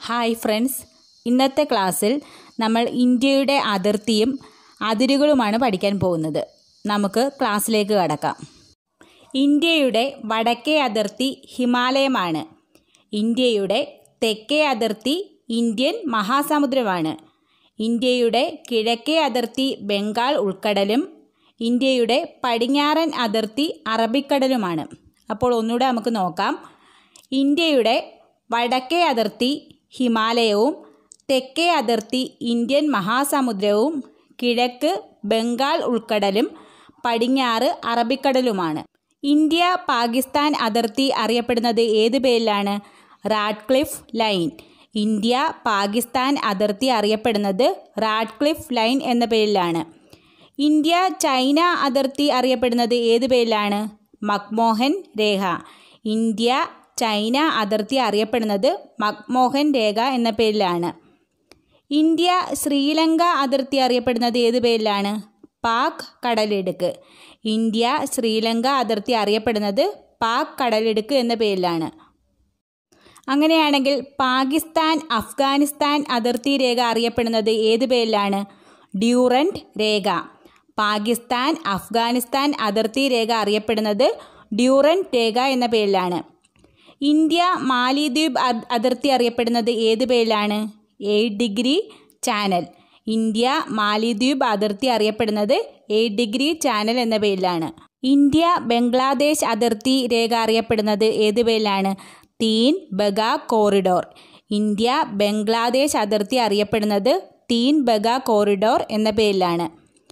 hi friends ഇന്നത്തെ ക്ലാസ്സിൽ നമ്മൾ ഇന്ത്യയുടെ അതിർത്തിയും അതിരുകളുമാണ് പഠിക്കാൻ പോകുന്നത് നമുക്ക് ക്ലാസ്സിലേക്ക് കടക്കാം ഇന്ത്യയുടെ വടക്കേ അതിർത്തി ഹിമാലയമാണ് ഇന്ത്യയുടെ തെക്കേ അതിർത്തി ഇന്ത്യൻ മഹാസമുദ്രമാണ് ഇന്ത്യയുടെ കിഴക്കേ അതിർത്തി ബംഗാൾ ഉൾക്കടലും ഇന്ത്യയുടെ പടിഞ്ഞാറൻ അതിർത്തി അറബിക്കടലുമാണ് അപ്പോൾ ഒന്നുകൂടെ നമുക്ക് നോക്കാം ഇന്ത്യയുടെ വടക്കേ അതിർത്തി ഹിമാലയവും തെക്കേ അതിർത്തി ഇന്ത്യൻ മഹാസമുദ്രവും കിഴക്ക് ബംഗാൾ ഉൾക്കടലും പടിഞ്ഞാറ് അറബിക്കടലുമാണ് ഇന്ത്യ പാകിസ്ഥാൻ അതിർത്തി അറിയപ്പെടുന്നത് ഏത് പേരിലാണ് റാഡ്ക്ലിഫ് ലൈൻ ഇന്ത്യ പാകിസ്ഥാൻ അതിർത്തി അറിയപ്പെടുന്നത് റാഡ്ക്ലിഫ് ലൈൻ എന്ന പേരിലാണ് ഇന്ത്യ ചൈന അതിർത്തി അറിയപ്പെടുന്നത് ഏത് പേരിലാണ് മക്മോഹൻ രേഖ ഇന്ത്യ ചൈന അതിർത്തി അറിയപ്പെടുന്നത് മക്മോഹൻ രേഖ എന്ന പേരിലാണ് ഇന്ത്യ ശ്രീലങ്ക അതിർത്തി അറിയപ്പെടുന്നത് ഏത് പേരിലാണ് പാക് കടലിടുക്ക് ഇന്ത്യ ശ്രീലങ്ക അതിർത്തി അറിയപ്പെടുന്നത് പാക് കടലിടുക്ക് എന്ന പേരിലാണ് അങ്ങനെയാണെങ്കിൽ പാകിസ്ഥാൻ അഫ്ഗാനിസ്ഥാൻ അതിർത്തി രേഖ അറിയപ്പെടുന്നത് ഏത് പേരിലാണ് ഡ്യൂറൻറ്റ് രേഖ പാകിസ്ഥാൻ അഫ്ഗാനിസ്ഥാൻ അതിർത്തി രേഖ അറിയപ്പെടുന്നത് ഡ്യൂറൻറ്റ് രേഖ എന്ന പേരിലാണ് ഇന്ത്യ മാലിദ്വീപ് അതിർത്തി അറിയപ്പെടുന്നത് ഏത് പേരിലാണ് എയ്റ്റ് ഡിഗ്രി ചാനൽ ഇന്ത്യ മാലിദ്വീപ് അതിർത്തി അറിയപ്പെടുന്നത് എയ്റ്റ് ഡിഗ്രി ചാനൽ എന്ന പേരിലാണ് ഇന്ത്യ ബംഗ്ലാദേശ് അതിർത്തി രേഖ അറിയപ്പെടുന്നത് ഏത് പേരിലാണ് തീൻ ബഗ കോറിഡോർ ഇന്ത്യ ബംഗ്ലാദേശ് അതിർത്തി അറിയപ്പെടുന്നത് തീൻ ബഗ കോറിഡോർ എന്ന പേരിലാണ്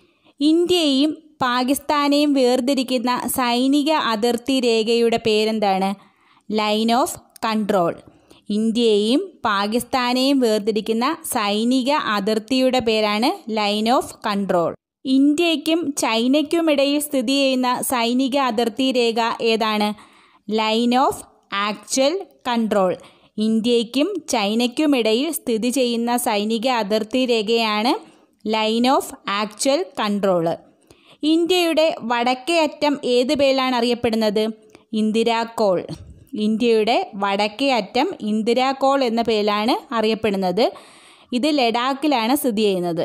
ഇന്ത്യയും പാകിസ്ഥാനെയും വേർതിരിക്കുന്ന സൈനിക അതിർത്തി രേഖയുടെ പേരെന്താണ് ലൈൻ ഓഫ് കൺട്രോൾ ഇന്ത്യയെയും പാകിസ്ഥാനെയും വേർതിരിക്കുന്ന സൈനിക അതിർത്തിയുടെ പേരാണ് ലൈൻ ഓഫ് കൺട്രോൾ ഇന്ത്യയ്ക്കും ചൈനയ്ക്കുമിടയിൽ സ്ഥിതി ചെയ്യുന്ന സൈനിക അതിർത്തി രേഖ ഏതാണ് ലൈൻ ഓഫ് ആക്ച്വൽ കൺട്രോൾ ഇന്ത്യയ്ക്കും ചൈനയ്ക്കുമിടയിൽ സ്ഥിതി ചെയ്യുന്ന സൈനിക അതിർത്തി രേഖയാണ് ലൈൻ ഓഫ് ആക്ച്വൽ കൺട്രോള് ഇന്ത്യയുടെ വടക്കേ അറ്റം ഏത് പേരിലാണ് അറിയപ്പെടുന്നത് ഇന്ദിരാകോൾ ഇന്ത്യയുടെ വടക്കേ അറ്റം ഇന്ദിരാകോൾ എന്ന പേരിലാണ് അറിയപ്പെടുന്നത് ഇത് ലഡാക്കിലാണ് സ്ഥിതി ചെയ്യുന്നത്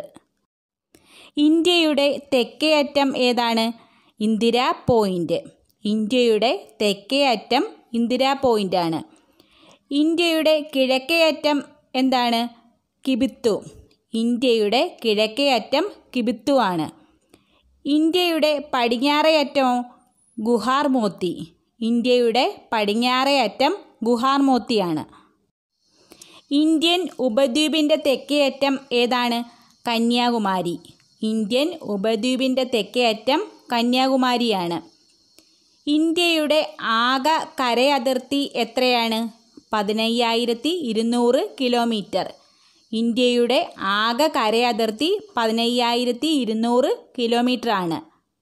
ഇന്ത്യയുടെ തെക്കേ അറ്റം ഏതാണ് ഇന്ദിരാ പോയിൻ്റ് ഇന്ത്യയുടെ തെക്കേ അറ്റം ഇന്ദിരാ പോയിൻ്റ് ആണ് ഇന്ത്യയുടെ കിഴക്കേ അറ്റം എന്താണ് കിബിത്തു ഇന്ത്യയുടെ കിഴക്കേ അറ്റം കിബിത്തു ആണ് ഇന്ത്യയുടെ പടിഞ്ഞാറേ അറ്റമോ ഗുഹാർ മോത്തി ഇന്ത്യയുടെ പടിഞ്ഞാറേ അറ്റം ഗുഹാർ മോത്തിയാണ് ഇന്ത്യൻ ഉപദ്വീപിൻ്റെ തെക്കേ അറ്റം ഏതാണ് കന്യാകുമാരി ഇന്ത്യൻ ഉപദ്വീപിൻ്റെ തെക്കേ അറ്റം കന്യാകുമാരിയാണ് ഇന്ത്യയുടെ ആകെ കര അതിർത്തി എത്രയാണ് പതിനയ്യായിരത്തി ഇരുന്നൂറ് കിലോമീറ്റർ ഇന്ത്യയുടെ ആകെ കര അതിർത്തി പതിനയ്യായിരത്തി ഇരുന്നൂറ് കിലോമീറ്റർ ആണ്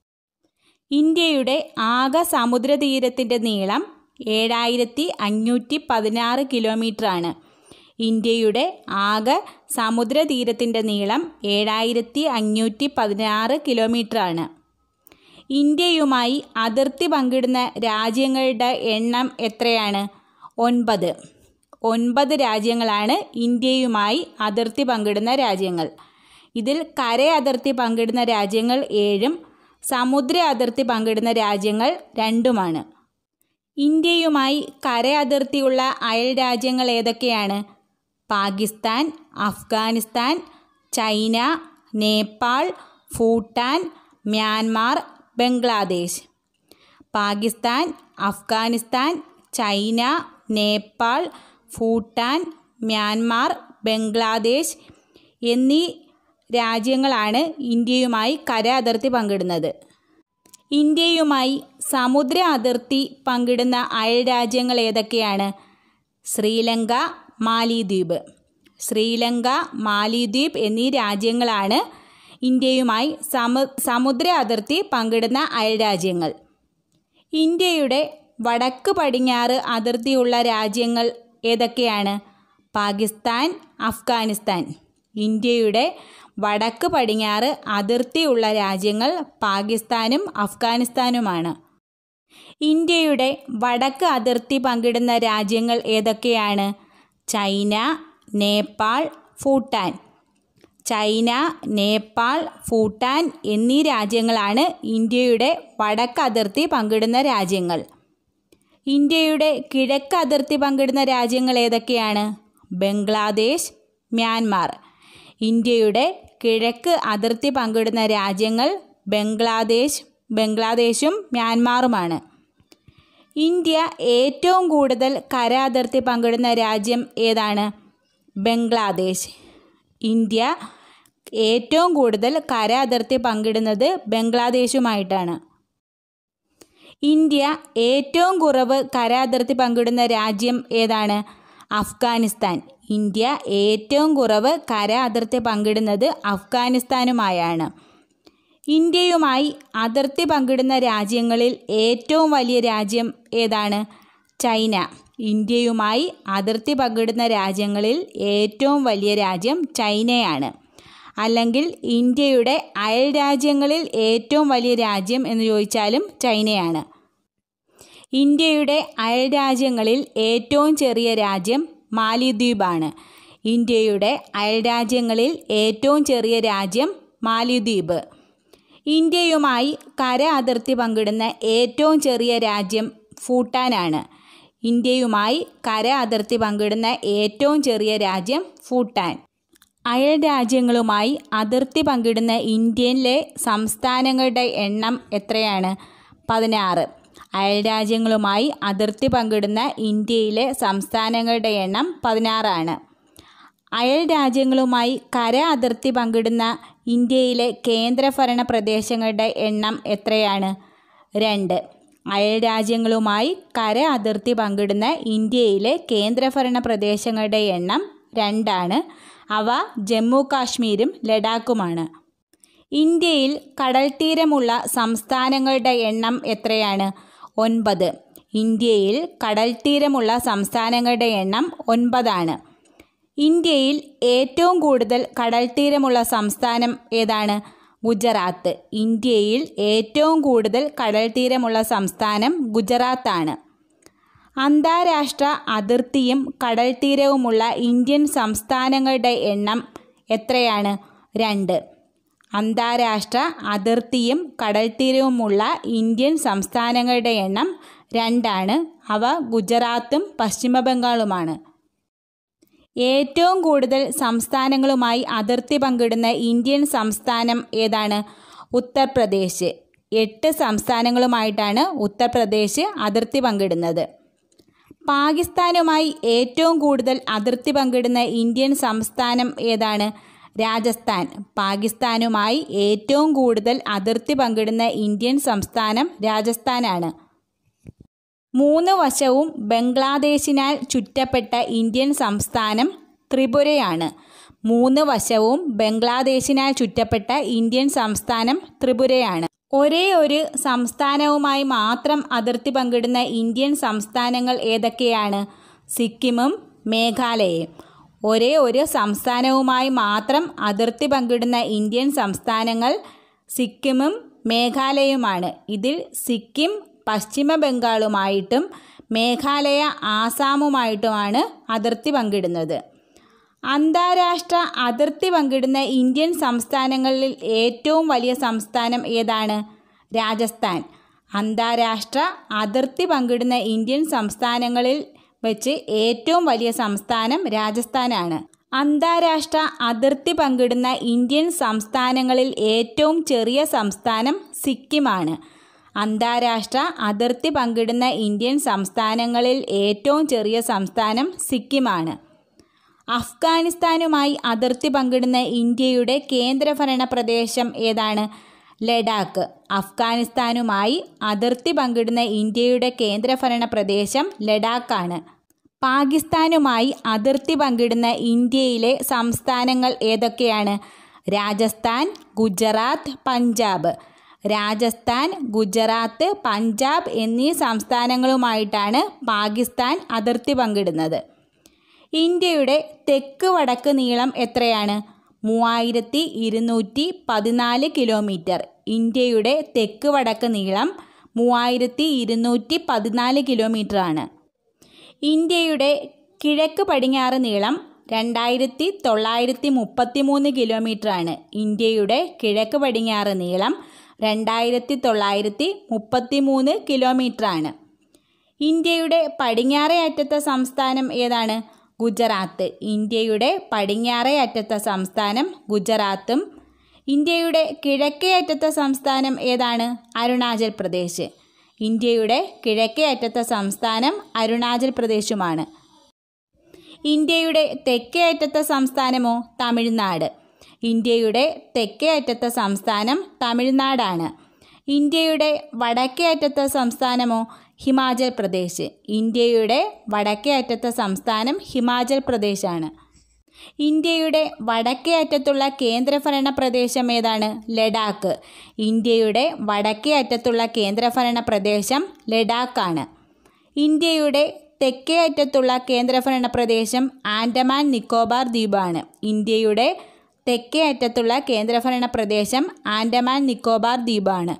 ഇന്ത്യയുടെ ആകെ സമുദ്രതീരത്തിൻ്റെ നീളം ഏഴായിരത്തി അഞ്ഞൂറ്റി പതിനാറ് കിലോമീറ്റർ ആണ് ഇന്ത്യയുടെ ആകെ സമുദ്രതീരത്തിൻ്റെ നീളം ഏഴായിരത്തി അഞ്ഞൂറ്റി പതിനാറ് കിലോമീറ്റർ ആണ് ഇന്ത്യയുമായി അതിർത്തി പങ്കിടുന്ന രാജ്യങ്ങളുടെ എണ്ണം എത്രയാണ് ഒൻപത് ഒൻപത് രാജ്യങ്ങളാണ് ഇന്ത്യയുമായി അതിർത്തി പങ്കിടുന്ന രാജ്യങ്ങൾ ഇതിൽ കര അതിർത്തി പങ്കിടുന്ന രാജ്യങ്ങൾ ഏഴും സമുദ്ര അതിർത്തി പങ്കിടുന്ന രാജ്യങ്ങൾ രണ്ടുമാണ് ഇന്ത്യയുമായി കര അതിർത്തിയുള്ള അയൽ രാജ്യങ്ങൾ ഏതൊക്കെയാണ് Pakistan Afghanistan China Nepal Bhutan Myanmar Bangladesh Pakistan Afghanistan China Nepal Bhutan Myanmar Bangladesh എന്നീ രാജ്യങ്ങളാണ് ഇന്ത്യയുമായി കര അതിർത്തി പങ്കിടുന്നത് ഇന്ത്യയുമായി സമുദ്ര അതിർത്തി പങ്കിടുന്ന അയൽ രാജ്യങ്ങൾ ഏതൊക്കെയാണ് ശ്രീലങ്ക മാലിദ്വീപ് ശ്രീലങ്ക മാലിദ്വീപ് എന്നീ രാജ്യങ്ങളാണ് ഇന്ത്യയുമായി സമു സമുദ്ര അതിർത്തി പങ്കിടുന്ന അയൽ രാജ്യങ്ങൾ ഇന്ത്യയുടെ വടക്ക് പടിഞ്ഞാറ് അതിർത്തിയുള്ള രാജ്യങ്ങൾ ഏതൊക്കെയാണ് പാകിസ്ഥാൻ അഫ്ഗാനിസ്ഥാൻ ഇന്ത്യയുടെ വടക്ക് പടിഞ്ഞാറ് അതിർത്തിയുള്ള രാജ്യങ്ങൾ പാകിസ്ഥാനും അഫ്ഗാനിസ്ഥാനുമാണ് ഇന്ത്യയുടെ വടക്ക് അതിർത്തി പങ്കിടുന്ന രാജ്യങ്ങൾ ഏതൊക്കെയാണ് ചൈന നേപ്പാൾ ഭൂട്ടാൻ ചൈന നേപ്പാൾ ഭൂട്ടാൻ എന്നീ രാജ്യങ്ങളാണ് ഇന്ത്യയുടെ വടക്ക് അതിർത്തി പങ്കിടുന്ന രാജ്യങ്ങൾ ഇന്ത്യയുടെ കിഴക്ക് അതിർത്തി പങ്കിടുന്ന രാജ്യങ്ങൾ ഏതൊക്കെയാണ് ബംഗ്ലാദേശ് മ്യാൻമാർ ഇന്ത്യയുടെ കിഴക്ക് അതിർത്തി പങ്കിടുന്ന രാജ്യങ്ങൾ ബംഗ്ലാദേശ് ബംഗ്ലാദേശും മ്യാൻമാറുമാണ് ഇന്ത്യ ഏറ്റവും കൂടുതൽ കര അതിർത്തി പങ്കിടുന്ന രാജ്യം ഏതാണ് ബംഗ്ലാദേശ് ഇന്ത്യ ഏറ്റവും കൂടുതൽ കര അതിർത്തി പങ്കിടുന്നത് ബംഗ്ലാദേശുമായിട്ടാണ് ഇന്ത്യ ഏറ്റവും കുറവ് കര അതിർത്തി പങ്കിടുന്ന രാജ്യം ഏതാണ് അഫ്ഗാനിസ്ഥാൻ ഇന്ത്യ ഏറ്റവും കുറവ് കര അതിർത്തി പങ്കിടുന്നത് അഫ്ഗാനിസ്ഥാനുമായാണ് ഇന്ത്യയുമായി അതിർത്തി പങ്കിടുന്ന രാജ്യങ്ങളിൽ ഏറ്റവും വലിയ രാജ്യം ഏതാണ് ചൈന ഇന്ത്യയുമായി അതിർത്തി പങ്കിടുന്ന രാജ്യങ്ങളിൽ ഏറ്റവും വലിയ രാജ്യം ചൈനയാണ് അല്ലെങ്കിൽ ഇന്ത്യയുടെ അയൽ രാജ്യങ്ങളിൽ ഏറ്റവും വലിയ രാജ്യം എന്ന് ചോദിച്ചാലും ചൈനയാണ് ഇന്ത്യയുടെ അയൽ രാജ്യങ്ങളിൽ ഏറ്റവും ചെറിയ രാജ്യം മാലിദ്വീപാണ് ഇന്ത്യയുടെ അയൽ രാജ്യങ്ങളിൽ ഏറ്റവും ചെറിയ രാജ്യം മാലിദ്വീപ് ഇന്ത്യയുമായി കര അതിർത്തി പങ്കിടുന്ന ഏറ്റവും ചെറിയ രാജ്യം ഭൂട്ടാനാണ് ഇന്ത്യയുമായി കര അതിർത്തി പങ്കിടുന്ന ഏറ്റവും ചെറിയ രാജ്യം ഭൂട്ടാൻ അയൽ രാജ്യങ്ങളുമായി അതിർത്തി പങ്കിടുന്ന ഇന്ത്യയിലെ സംസ്ഥാനങ്ങളുടെ എണ്ണം എത്രയാണ് പതിനാറ് അയൽ രാജ്യങ്ങളുമായി അതിർത്തി പങ്കിടുന്ന ഇന്ത്യയിലെ സംസ്ഥാനങ്ങളുടെ എണ്ണം പതിനാറാണ് അയൽ രാജ്യങ്ങളുമായി കര അതിർത്തി പങ്കിടുന്ന ഇന്ത്യയിലെ കേന്ദ്രഭരണ പ്രദേശങ്ങളുടെ എണ്ണം എത്രയാണ് രണ്ട് അയൽ രാജ്യങ്ങളുമായി കര അതിർത്തി പങ്കിടുന്ന ഇന്ത്യയിലെ കേന്ദ്രഭരണ പ്രദേശങ്ങളുടെ എണ്ണം രണ്ടാണ് അവ ജമ്മു കാശ്മീരും ലഡാക്കുമാണ് ഇന്ത്യയിൽ കടൽത്തീരമുള്ള സംസ്ഥാനങ്ങളുടെ എണ്ണം എത്രയാണ് ഒൻപത് ഇന്ത്യയിൽ കടൽത്തീരമുള്ള സംസ്ഥാനങ്ങളുടെ എണ്ണം ഒൻപതാണ് ഇന്ത്യയിൽ ഏറ്റവും കൂടുതൽ കടൽത്തീരമുള്ള സംസ്ഥാനം ഏതാണ് ഗുജറാത്ത് ഇന്ത്യയിൽ ഏറ്റവും കൂടുതൽ കടൽത്തീരമുള്ള സംസ്ഥാനം ഗുജറാത്താണ് അന്താരാഷ്ട്ര അതിർത്തിയും കടൽത്തീരവുമുള്ള ഇന്ത്യൻ സംസ്ഥാനങ്ങളുടെ എണ്ണം എത്രയാണ് രണ്ട് അന്താരാഷ്ട്ര അതിർത്തിയും കടൽത്തീരവുമുള്ള ഇന്ത്യൻ സംസ്ഥാനങ്ങളുടെ എണ്ണം രണ്ടാണ് അവ ഗുജറാത്തും പശ്ചിമ ബംഗാളുമാണ് ഏറ്റവും കൂടുതൽ സംസ്ഥാനങ്ങളുമായി അതിർത്തി പങ്കിടുന്ന ഇന്ത്യൻ സംസ്ഥാനം ഏതാണ് ഉത്തർപ്രദേശ് എട്ട് സംസ്ഥാനങ്ങളുമായിട്ടാണ് ഉത്തർപ്രദേശ് അതിർത്തി പങ്കിടുന്നത് പാകിസ്ഥാനുമായി ഏറ്റവും കൂടുതൽ അതിർത്തി പങ്കിടുന്ന ഇന്ത്യൻ സംസ്ഥാനം ഏതാണ് രാജസ്ഥാൻ പാകിസ്ഥാനുമായി ഏറ്റവും കൂടുതൽ അതിർത്തി പങ്കിടുന്ന ഇന്ത്യൻ സംസ്ഥാനം രാജസ്ഥാനാണ് മൂന്ന് വശവും ബംഗ്ലാദേശിനാൽ ചുറ്റപ്പെട്ട ഇന്ത്യൻ സംസ്ഥാനം ത്രിപുരയാണ് മൂന്ന് വശവും ബംഗ്ലാദേശിനാൽ ചുറ്റപ്പെട്ട ഇന്ത്യൻ സംസ്ഥാനം ത്രിപുരയാണ് ഒരേ ഒരു സംസ്ഥാനവുമായി മാത്രം അതിർത്തി പങ്കിടുന്ന ഇന്ത്യൻ സംസ്ഥാനങ്ങൾ ഏതൊക്കെയാണ് സിക്കിമും മേഘാലയയും ഒരേ ഒരു സംസ്ഥാനവുമായി മാത്രം അതിർത്തി പങ്കിടുന്ന ഇന്ത്യൻ സംസ്ഥാനങ്ങൾ സിക്കിമും മേഘാലയയുമാണ് ഇതിൽ സിക്കിം പശ്ചിമ ബംഗാളുമായിട്ടും മേഘാലയ ആസാമുമായിട്ടുമാണ് അതിർത്തി പങ്കിടുന്നത് അന്താരാഷ്ട്ര അതിർത്തി പങ്കിടുന്ന ഇന്ത്യൻ സംസ്ഥാനങ്ങളിൽ ഏറ്റവും വലിയ സംസ്ഥാനം ഏതാണ് രാജസ്ഥാൻ അന്താരാഷ്ട്ര അതിർത്തി പങ്കിടുന്ന ഇന്ത്യൻ സംസ്ഥാനങ്ങളിൽ വെച്ച് ഏറ്റവും വലിയ സംസ്ഥാനം രാജസ്ഥാനാണ് അന്താരാഷ്ട്ര അതിർത്തി പങ്കിടുന്ന ഇന്ത്യൻ സംസ്ഥാനങ്ങളിൽ ഏറ്റവും ചെറിയ സംസ്ഥാനം സിക്കിമാണ് അന്താരാഷ്ട്ര അതിർത്തി പങ്കിടുന്ന ഇന്ത്യൻ സംസ്ഥാനങ്ങളിൽ ഏറ്റവും ചെറിയ സംസ്ഥാനം സിക്കിമാണ് അഫ്ഗാനിസ്ഥാനുമായി അതിർത്തി പങ്കിടുന്ന ഇന്ത്യയുടെ കേന്ദ്രഭരണ പ്രദേശം ഏതാണ് ലഡാക്ക് അഫ്ഗാനിസ്ഥാനുമായി അതിർത്തി പങ്കിടുന്ന ഇന്ത്യയുടെ കേന്ദ്രഭരണ പ്രദേശം ലഡാക്കാണ് പാകിസ്ഥാനുമായി അതിർത്തി പങ്കിടുന്ന ഇന്ത്യയിലെ സംസ്ഥാനങ്ങൾ ഏതൊക്കെയാണ് രാജസ്ഥാൻ ഗുജറാത്ത് പഞ്ചാബ് രാജസ്ഥാൻ ഗുജറാത്ത് പഞ്ചാബ് എന്നീ സംസ്ഥാനങ്ങളുമായിട്ടാണ് പാകിസ്ഥാൻ അതിർത്തി പങ്കിടുന്നത് ഇന്ത്യയുടെ തെക്ക് വടക്ക് നീളം എത്രയാണ് മൂവായിരത്തി ഇരുന്നൂറ്റി പതിനാല് കിലോമീറ്റർ ഇന്ത്യയുടെ തെക്ക് വടക്ക് നീളം മൂവായിരത്തി ഇരുന്നൂറ്റി പതിനാല് കിലോമീറ്ററാണ് ഇന്ത്യയുടെ കിഴക്ക് പടിഞ്ഞാറ് നീളം രണ്ടായിരത്തി തൊള്ളായിരത്തി മുപ്പത്തി മൂന്ന് കിലോമീറ്ററാണ് ഇന്ത്യയുടെ കിഴക്ക് പടിഞ്ഞാറ് നീളം രണ്ടായിരത്തി തൊള്ളായിരത്തി മുപ്പത്തി മൂന്ന് കിലോമീറ്ററാണ് ഇന്ത്യയുടെ പടിഞ്ഞാറേ അറ്റത്തെ സംസ്ഥാനം ഏതാണ് ഗുജറാത്ത് ഇന്ത്യയുടെ പടിഞ്ഞാറേ അറ്റത്തെ സംസ്ഥാനം ഗുജറാത്തും ഇന്ത്യയുടെ കിഴക്കേ അറ്റത്തെ സംസ്ഥാനം ഏതാണ് അരുണാചൽ പ്രദേശ് ഇന്ത്യയുടെ കിഴക്കേ അറ്റത്തെ സംസ്ഥാനം അരുണാചൽ പ്രദേശുമാണ് ഇന്ത്യയുടെ തെക്കേ അറ്റത്തെ സംസ്ഥാനമോ തമിഴ്നാട് ഇന്ത്യയുടെ തെക്കേ അറ്റത്തെ സംസ്ഥാനം തമിഴ്നാടാണ് ഇന്ത്യയുടെ വടക്കേ അറ്റത്തെ സംസ്ഥാനമോ ഹിമാചൽ പ്രദേശ് ഇന്ത്യയുടെ വടക്കേ അറ്റത്തെ സംസ്ഥാനം ഹിമാചൽ പ്രദേശാണ് ഇന്ത്യയുടെ വടക്കേ അറ്റത്തുള്ള കേന്ദ്രഭരണ പ്രദേശം ഏതാണ് ലഡാക്ക് ഇന്ത്യയുടെ വടക്കേ അറ്റത്തുള്ള കേന്ദ്രഭരണ പ്രദേശം ലഡാക്കാണ് ഇന്ത്യയുടെ തെക്കേ അറ്റത്തുള്ള കേന്ദ്രഭരണ പ്രദേശം ആൻഡമാൻ നിക്കോബാർ ദ്വീപാണ് ഇന്ത്യയുടെ തെക്കേ അറ്റത്തുള്ള കേന്ദ്രഭരണ പ്രദേശം ആൻഡമാൻ നിക്കോബാർ ദ്വീപാണ്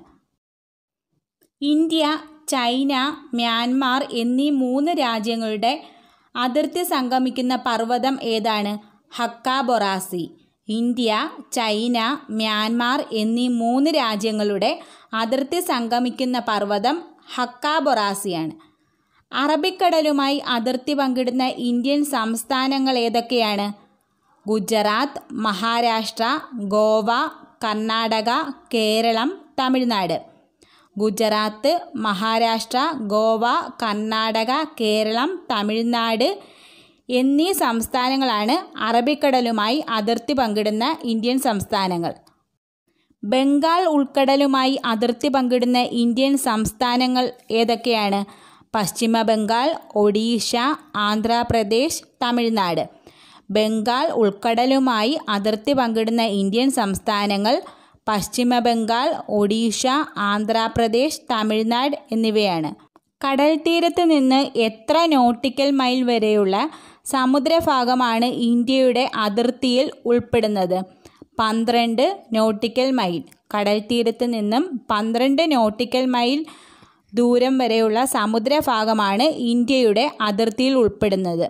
ഇന്ത്യ ചൈന മ്യാൻമാർ എന്നീ മൂന്ന് രാജ്യങ്ങളുടെ അതിർത്തി സംഗമിക്കുന്ന പർവ്വതം ഏതാണ് ഹക്കാബൊറാസി ഇന്ത്യ ചൈന മ്യാൻമാർ എന്നീ മൂന്ന് രാജ്യങ്ങളുടെ അതിർത്തി സംഗമിക്കുന്ന പർവ്വതം ഹക്കാബൊറാസിയാണ് അറബിക്കടലുമായി അതിർത്തി പങ്കിടുന്ന ഇന്ത്യൻ സംസ്ഥാനങ്ങൾ ഏതൊക്കെയാണ് ഗുജറാത്ത് മഹാരാഷ്ട്ര ഗോവ കർണാടക കേരളം തമിഴ്നാട് ഗുജറാത്ത് മഹാരാഷ്ട്ര ഗോവ കർണാടക കേരളം തമിഴ്നാട് എന്നീ സംസ്ഥാനങ്ങളാണ് അറബിക്കടലുമായി അതിർത്തി പങ്കിടുന്ന ഇന്ത്യൻ സംസ്ഥാനങ്ങൾ ബംഗാൾ ഉൾക്കടലുമായി അതിർത്തി പങ്കിടുന്ന ഇന്ത്യൻ സംസ്ഥാനങ്ങൾ ഏതൊക്കെയാണ് പശ്ചിമ ബംഗാൾ ഒഡീഷ ആന്ധ്രാപ്രദേശ് തമിഴ്നാട് ബംഗാൾ ഉൾക്കടലുമായി അതിർത്തി പങ്കിടുന്ന ഇന്ത്യൻ സംസ്ഥാനങ്ങൾ പശ്ചിമ ബംഗാൾ ഒഡീഷ ആന്ധ്രാപ്രദേശ് തമിഴ്നാട് എന്നിവയാണ് കടൽ തീരത്ത് നിന്ന് എത്ര നോട്ടിക്കൽ മൈൽ വരെയുള്ള സമുദ്രഭാഗമാണ് ഇന്ത്യയുടെ അതിർത്തിയിൽ ഉൾപ്പെടുന്നത് പന്ത്രണ്ട് നോട്ടിക്കൽ മൈൽ കടൽ തീരത്ത് നിന്നും പന്ത്രണ്ട് നോട്ടിക്കൽ മൈൽ ദൂരം വരെയുള്ള സമുദ്രഭാഗമാണ് ഇന്ത്യയുടെ അതിർത്തിയിൽ ഉൾപ്പെടുന്നത്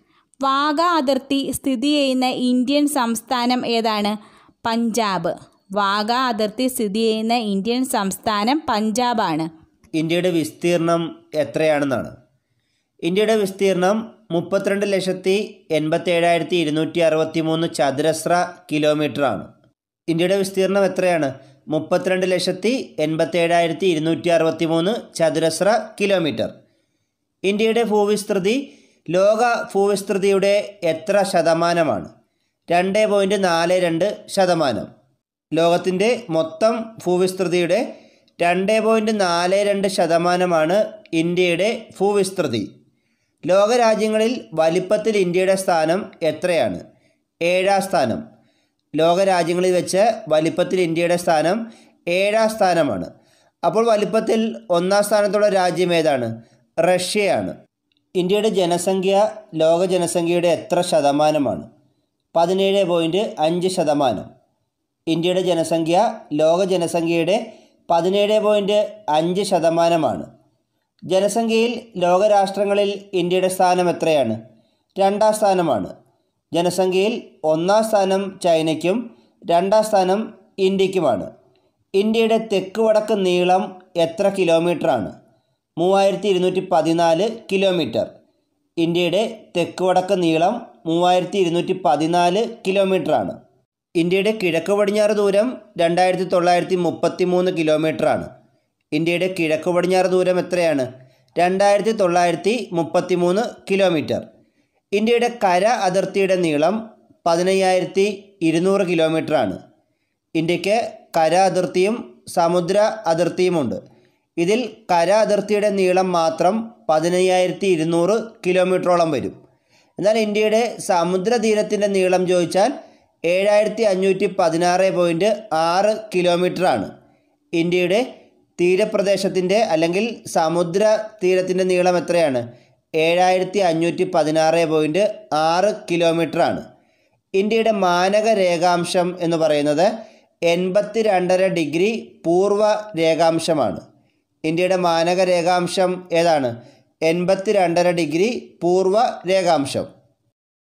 വാഗ അതിർത്തി സ്ഥിതി ചെയ്യുന്ന ഇന്ത്യൻ സംസ്ഥാനം ഏതാണ് പഞ്ചാബ് വാഗ അതിർത്തി സ്ഥിതി ചെയ്യുന്ന ഇന്ത്യൻ സംസ്ഥാനം പഞ്ചാബാണ് ഇന്ത്യയുടെ വിസ്തീർണം എത്രയാണെന്നാണ് ഇന്ത്യയുടെ വിസ്തീർണം മുപ്പത്തിരണ്ട് ലക്ഷത്തി എൺപത്തേഴായിരത്തി ഇരുന്നൂറ്റി അറുപത്തി മൂന്ന് ചതുരശ്ര കിലോമീറ്ററാണ് ഇന്ത്യയുടെ വിസ്തീർണം എത്രയാണ് മുപ്പത്തിരണ്ട് ലക്ഷത്തി എൺപത്തേഴായിരത്തി ഇരുന്നൂറ്റി അറുപത്തി മൂന്ന് ചതുരശ്ര കിലോമീറ്റർ ഇന്ത്യയുടെ ഭൂവിസ്തൃതി ലോക ഭൂവിസ്തൃതിയുടെ എത്ര ശതമാനമാണ് രണ്ട് പോയിൻറ്റ് നാല് രണ്ട് ശതമാനം ലോകത്തിൻ്റെ മൊത്തം ഭൂവിസ്തൃതിയുടെ രണ്ട് പോയിൻറ്റ് നാല് രണ്ട് ശതമാനമാണ് ഇന്ത്യയുടെ ഭൂവിസ്തൃതി ലോകരാജ്യങ്ങളിൽ വലിപ്പത്തിൽ ഇന്ത്യയുടെ സ്ഥാനം എത്രയാണ് ഏഴാം സ്ഥാനം ലോകരാജ്യങ്ങളിൽ വെച്ച് വലിപ്പത്തിൽ ഇന്ത്യയുടെ സ്ഥാനം ഏഴാം സ്ഥാനമാണ് അപ്പോൾ വലിപ്പത്തിൽ ഒന്നാം സ്ഥാനത്തുള്ള രാജ്യം ഏതാണ് റഷ്യയാണ് ഇന്ത്യയുടെ ജനസംഖ്യ ലോക ജനസംഖ്യയുടെ എത്ര ശതമാനമാണ് പതിനേഴ് പോയിൻറ്റ് അഞ്ച് ശതമാനം ഇന്ത്യയുടെ ജനസംഖ്യ ലോക ജനസംഖ്യയുടെ പതിനേഴ് പോയിൻറ്റ് അഞ്ച് ശതമാനമാണ് ജനസംഖ്യയിൽ ലോകരാഷ്ട്രങ്ങളിൽ ഇന്ത്യയുടെ സ്ഥാനം എത്രയാണ് രണ്ടാം സ്ഥാനമാണ് ജനസംഖ്യയിൽ ഒന്നാം സ്ഥാനം ചൈനയ്ക്കും രണ്ടാം സ്ഥാനം ഇന്ത്യക്കുമാണ് ഇന്ത്യയുടെ തെക്ക് വടക്ക് നീളം എത്ര കിലോമീറ്ററാണ് മൂവായിരത്തി ഇരുന്നൂറ്റി പതിനാല് കിലോമീറ്റർ ഇന്ത്യയുടെ തെക്ക് വടക്ക് നീളം മൂവായിരത്തി ഇരുന്നൂറ്റി പതിനാല് കിലോമീറ്ററാണ് ഇന്ത്യയുടെ കിഴക്ക് പടിഞ്ഞാറ് ദൂരം രണ്ടായിരത്തി തൊള്ളായിരത്തി മുപ്പത്തി മൂന്ന് കിലോമീറ്ററാണ് ഇന്ത്യയുടെ കിഴക്ക് പടിഞ്ഞാറ് ദൂരം എത്രയാണ് രണ്ടായിരത്തി തൊള്ളായിരത്തി മുപ്പത്തി മൂന്ന് കിലോമീറ്റർ ഇന്ത്യയുടെ കര അതിർത്തിയുടെ നീളം പതിനയ്യായിരത്തി ഇരുന്നൂറ് കിലോമീറ്ററാണ് ഇന്ത്യക്ക് കര അതിർത്തിയും സമുദ്ര അതിർത്തിയുമുണ്ട് ഇതിൽ കര അതിർത്തിയുടെ നീളം മാത്രം പതിനയ്യായിരത്തി ഇരുന്നൂറ് കിലോമീറ്ററോളം വരും എന്നാൽ ഇന്ത്യയുടെ സമുദ്രതീരത്തിൻ്റെ നീളം ചോദിച്ചാൽ ഏഴായിരത്തി അഞ്ഞൂറ്റി പതിനാറ് പോയിൻറ്റ് ആറ് കിലോമീറ്ററാണ് ഇന്ത്യയുടെ തീരപ്രദേശത്തിൻ്റെ അല്ലെങ്കിൽ സമുദ്ര തീരത്തിൻ്റെ നീളം എത്രയാണ് ഏഴായിരത്തി അഞ്ഞൂറ്റി പതിനാറ് പോയിൻറ്റ് ആറ് കിലോമീറ്ററാണ് ഇന്ത്യയുടെ മാനക രേഖാംശം എന്ന് പറയുന്നത് എൺപത്തി രണ്ടര ഡിഗ്രി പൂർവ്വ രേഖാംശമാണ് ഇന്ത്യയുടെ മാനക രേഖാംശം ഏതാണ് എൺപത്തി രണ്ടര ഡിഗ്രി പൂർവ്വ രേഖാംശം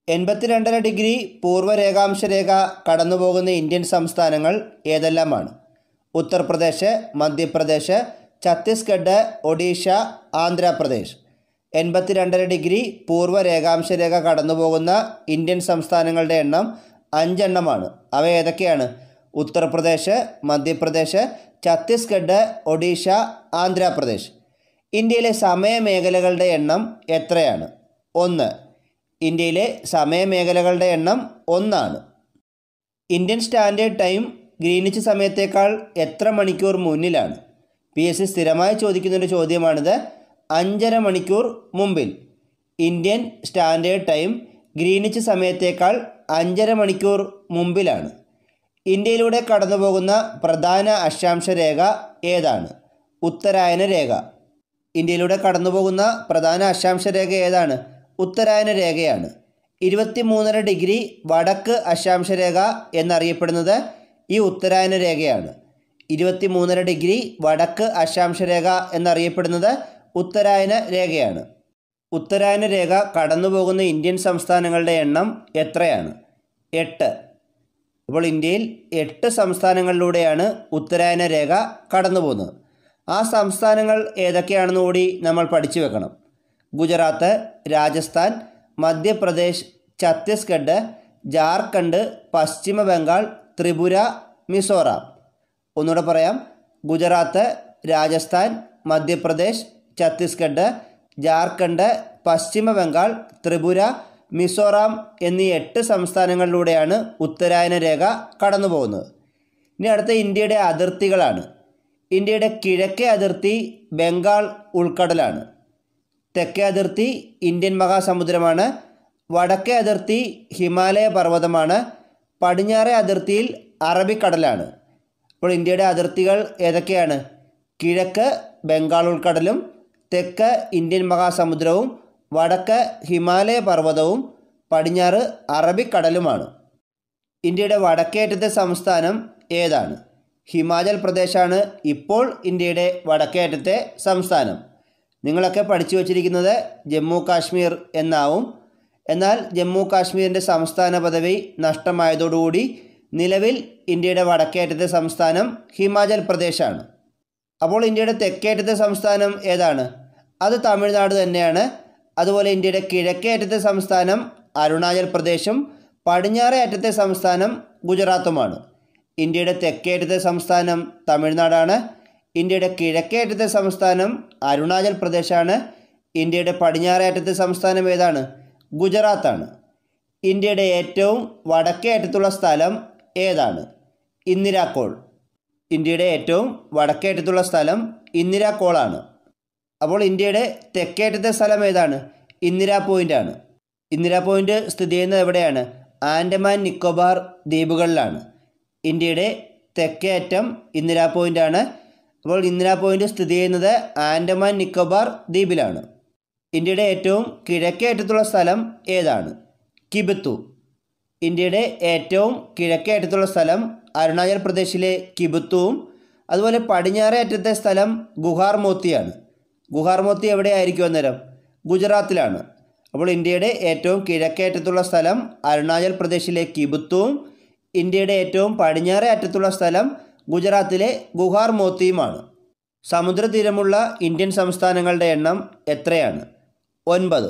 എൺപത്തിരണ്ടര ഡിഗ്രി പൂർവ്വരേഖാംശ രേഖ കടന്നുപോകുന്ന ഇന്ത്യൻ സംസ്ഥാനങ്ങൾ ഏതെല്ലാമാണ് ഉത്തർപ്രദേശ് മധ്യപ്രദേശ് ഛത്തീസ്ഗഡ് ഒഡീഷ ആന്ധ്രാപ്രദേശ് എൺപത്തിരണ്ടര ഡിഗ്രി പൂർവ്വരേഖാംശ രേഖ കടന്നുപോകുന്ന ഇന്ത്യൻ സംസ്ഥാനങ്ങളുടെ എണ്ണം അഞ്ചെണ്ണമാണ് അവ ഏതൊക്കെയാണ് ഉത്തർപ്രദേശ് മധ്യപ്രദേശ് ഛത്തീസ്ഗഡ് ഒഡീഷ ആന്ധ്രാപ്രദേശ് ഇന്ത്യയിലെ സമയമേഖലകളുടെ എണ്ണം എത്രയാണ് ഒന്ന് ഇന്ത്യയിലെ സമയമേഖലകളുടെ എണ്ണം ഒന്നാണ് ഇന്ത്യൻ സ്റ്റാൻഡേർഡ് ടൈം ഗ്രീനിച്ച് സമയത്തേക്കാൾ എത്ര മണിക്കൂർ മുന്നിലാണ് പി എസ് സി സ്ഥിരമായി ചോദിക്കുന്നൊരു ചോദ്യമാണിത് അഞ്ചര മണിക്കൂർ മുമ്പിൽ ഇന്ത്യൻ സ്റ്റാൻഡേർഡ് ടൈം ഗ്രീനിച്ച് സമയത്തേക്കാൾ അഞ്ചര മണിക്കൂർ മുമ്പിലാണ് ഇന്ത്യയിലൂടെ കടന്നുപോകുന്ന പ്രധാന അക്ഷാംശ രേഖ ഏതാണ് ഉത്തരായന രേഖ ഇന്ത്യയിലൂടെ കടന്നുപോകുന്ന പ്രധാന അക്ഷാംശ രേഖ ഏതാണ് ഉത്തരായന രേഖയാണ് ഇരുപത്തി മൂന്നര ഡിഗ്രി വടക്ക് അക്ഷാംശ രേഖ എന്നറിയപ്പെടുന്നത് ഈ ഉത്തരായന രേഖയാണ് ഇരുപത്തി മൂന്നര ഡിഗ്രി വടക്ക് അക്ഷാംശ രേഖ എന്നറിയപ്പെടുന്നത് ഉത്തരായന രേഖയാണ് ഉത്തരായന രേഖ കടന്നുപോകുന്ന ഇന്ത്യൻ സംസ്ഥാനങ്ങളുടെ എണ്ണം എത്രയാണ് എട്ട് അപ്പോൾ ഇന്ത്യയിൽ എട്ട് സംസ്ഥാനങ്ങളിലൂടെയാണ് ഉത്തരായന രേഖ കടന്നു പോകുന്നത് ആ സംസ്ഥാനങ്ങൾ ഏതൊക്കെയാണെന്ന് കൂടി നമ്മൾ പഠിച്ചു വെക്കണം ഗുജറാത്ത് രാജസ്ഥാൻ മധ്യപ്രദേശ് ഛത്തീസ്ഗഡ് ജാർഖണ്ഡ് പശ്ചിമ ബംഗാൾ ത്രിപുര മിസോറാം ഒന്നുകൂടെ പറയാം ഗുജറാത്ത് രാജസ്ഥാൻ മധ്യപ്രദേശ് ഛത്തീസ്ഗഡ് ജാർഖണ്ഡ് പശ്ചിമ ബംഗാൾ ത്രിപുര മിസോറാം എന്നീ എട്ട് സംസ്ഥാനങ്ങളിലൂടെയാണ് ഉത്തരായന രേഖ കടന്നു പോകുന്നത് ഇനി അടുത്ത ഇന്ത്യയുടെ അതിർത്തികളാണ് ഇന്ത്യയുടെ കിഴക്കേ അതിർത്തി ബംഗാൾ ഉൾക്കടലാണ് തെക്കേ അതിർത്തി ഇന്ത്യൻ മഹാസമുദ്രമാണ് വടക്കേ അതിർത്തി ഹിമാലയ പർവ്വതമാണ് പടിഞ്ഞാറേ അതിർത്തിയിൽ അറബിക്കടലാണ് അപ്പോൾ ഇന്ത്യയുടെ അതിർത്തികൾ ഏതൊക്കെയാണ് കിഴക്ക് ബംഗാൾ ഉൾക്കടലും തെക്ക് ഇന്ത്യൻ മഹാസമുദ്രവും വടക്ക് ഹിമാലയ പർവ്വതവും പടിഞ്ഞാറ് അറബിക്കടലുമാണ് ഇന്ത്യയുടെ വടക്കേറ്റത്തെ സംസ്ഥാനം ഏതാണ് ഹിമാചൽ പ്രദേശാണ് ഇപ്പോൾ ഇന്ത്യയുടെ വടക്കേറ്റത്തെ സംസ്ഥാനം നിങ്ങളൊക്കെ പഠിച്ചു വച്ചിരിക്കുന്നത് ജമ്മു കാശ്മീർ എന്നാവും എന്നാൽ ജമ്മു കാശ്മീരിൻ്റെ സംസ്ഥാന പദവി നഷ്ടമായതോടുകൂടി നിലവിൽ ഇന്ത്യയുടെ വടക്കേറ്റത്തെ സംസ്ഥാനം ഹിമാചൽ പ്രദേശാണ് അപ്പോൾ ഇന്ത്യയുടെ തെക്കേറ്റത്തെ സംസ്ഥാനം ഏതാണ് അത് തമിഴ്നാട് തന്നെയാണ് അതുപോലെ ഇന്ത്യയുടെ കിഴക്കേ അറ്റത്തെ സംസ്ഥാനം അരുണാചൽ പ്രദേശും പടിഞ്ഞാറേ അറ്റത്തെ സംസ്ഥാനം ഗുജറാത്തുമാണ് ഇന്ത്യയുടെ തെക്കേ അറ്റത്തെ സംസ്ഥാനം തമിഴ്നാടാണ് ഇന്ത്യയുടെ കിഴക്കേ അറ്റത്തെ സംസ്ഥാനം അരുണാചൽ പ്രദേശാണ് ഇന്ത്യയുടെ പടിഞ്ഞാറേ അറ്റത്തെ സംസ്ഥാനം ഏതാണ് ഗുജറാത്താണ് ഇന്ത്യയുടെ ഏറ്റവും വടക്കേ അറ്റത്തുള്ള സ്ഥലം ഏതാണ് ഇന്ദിരാക്കോൾ ഇന്ത്യയുടെ ഏറ്റവും വടക്കേ അറ്റത്തുള്ള സ്ഥലം ഇന്ദിരാക്കോളാണ് അപ്പോൾ ഇന്ത്യയുടെ തെക്കേറ്റത്തെ സ്ഥലം ഏതാണ് ഇന്ദിരാ പോയിൻ്റാണ് ഇന്ദിരാ പോയിൻ്റ് സ്ഥിതി ചെയ്യുന്നത് എവിടെയാണ് ആൻഡമാൻ നിക്കോബാർ ദ്വീപുകളിലാണ് ഇന്ത്യയുടെ തെക്കേ അറ്റം ഇന്ദിരാ പോയിൻ്റാണ് അപ്പോൾ ഇന്ദിരാ പോയിൻ്റ് സ്ഥിതി ചെയ്യുന്നത് ആൻഡമാൻ നിക്കോബാർ ദ്വീപിലാണ് ഇന്ത്യയുടെ ഏറ്റവും കിഴക്കേ അറ്റത്തുള്ള സ്ഥലം ഏതാണ് കിബിത്തു ഇന്ത്യയുടെ ഏറ്റവും കിഴക്കേ അറ്റത്തുള്ള സ്ഥലം അരുണാചൽ പ്രദേശിലെ കിബുത്തുവും അതുപോലെ പടിഞ്ഞാറേ അറ്റത്തെ സ്ഥലം ഗുഹാർ മോത്തിയാണ് ഗുഹാർ മോത്തി എവിടെയായിരിക്കും അന്നേരം ഗുജറാത്തിലാണ് അപ്പോൾ ഇന്ത്യയുടെ ഏറ്റവും കിഴക്കേ അറ്റത്തുള്ള സ്ഥലം അരുണാചൽ പ്രദേശിലെ കിബുത്തുവും ഇന്ത്യയുടെ ഏറ്റവും പടിഞ്ഞാറേ അറ്റത്തുള്ള സ്ഥലം ഗുജറാത്തിലെ ഗുഹാർ മോത്തിയുമാണ് സമുദ്രതീരമുള്ള ഇന്ത്യൻ സംസ്ഥാനങ്ങളുടെ എണ്ണം എത്രയാണ് ഒൻപത്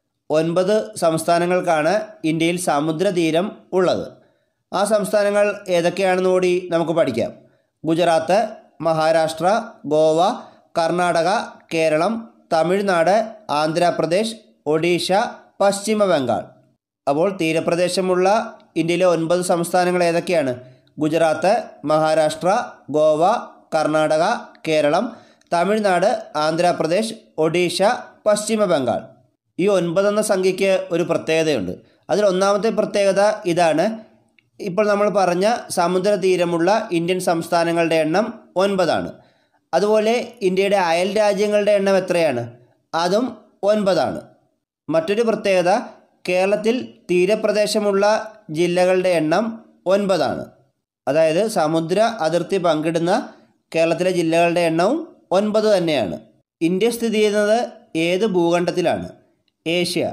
ഒൻപത് സംസ്ഥാനങ്ങൾക്കാണ് ഇന്ത്യയിൽ സമുദ്രതീരം ഉള്ളത് ആ സംസ്ഥാനങ്ങൾ ഏതൊക്കെയാണെന്ന് കൂടി നമുക്ക് പഠിക്കാം ഗുജറാത്ത് മഹാരാഷ്ട്ര ഗോവ കർണാടക കേരളം തമിഴ്നാട് ആന്ധ്രാപ്രദേശ് ഒഡീഷ പശ്ചിമ ബംഗാൾ അപ്പോൾ തീരപ്രദേശമുള്ള ഇന്ത്യയിലെ ഒൻപത് സംസ്ഥാനങ്ങൾ ഏതൊക്കെയാണ് ഗുജറാത്ത് മഹാരാഷ്ട്ര ഗോവ കർണാടക കേരളം തമിഴ്നാട് ആന്ധ്രാപ്രദേശ് ഒഡീഷ പശ്ചിമ ബംഗാൾ ഈ ഒൻപതെന്ന സംഖ്യയ്ക്ക് ഒരു പ്രത്യേകതയുണ്ട് അതിൽ ഒന്നാമത്തെ പ്രത്യേകത ഇതാണ് ഇപ്പോൾ നമ്മൾ പറഞ്ഞ സമുദ്രതീരമുള്ള ഇന്ത്യൻ സംസ്ഥാനങ്ങളുടെ എണ്ണം ഒൻപതാണ് അതുപോലെ ഇന്ത്യയുടെ അയൽ രാജ്യങ്ങളുടെ എണ്ണം എത്രയാണ് അതും ഒൻപതാണ് മറ്റൊരു പ്രത്യേകത കേരളത്തിൽ തീരപ്രദേശമുള്ള ജില്ലകളുടെ എണ്ണം ഒൻപതാണ് അതായത് സമുദ്ര അതിർത്തി പങ്കിടുന്ന കേരളത്തിലെ ജില്ലകളുടെ എണ്ണവും ഒൻപത് തന്നെയാണ് ഇന്ത്യ സ്ഥിതി ചെയ്യുന്നത് ഏത് ഭൂഖണ്ഡത്തിലാണ് ഏഷ്യ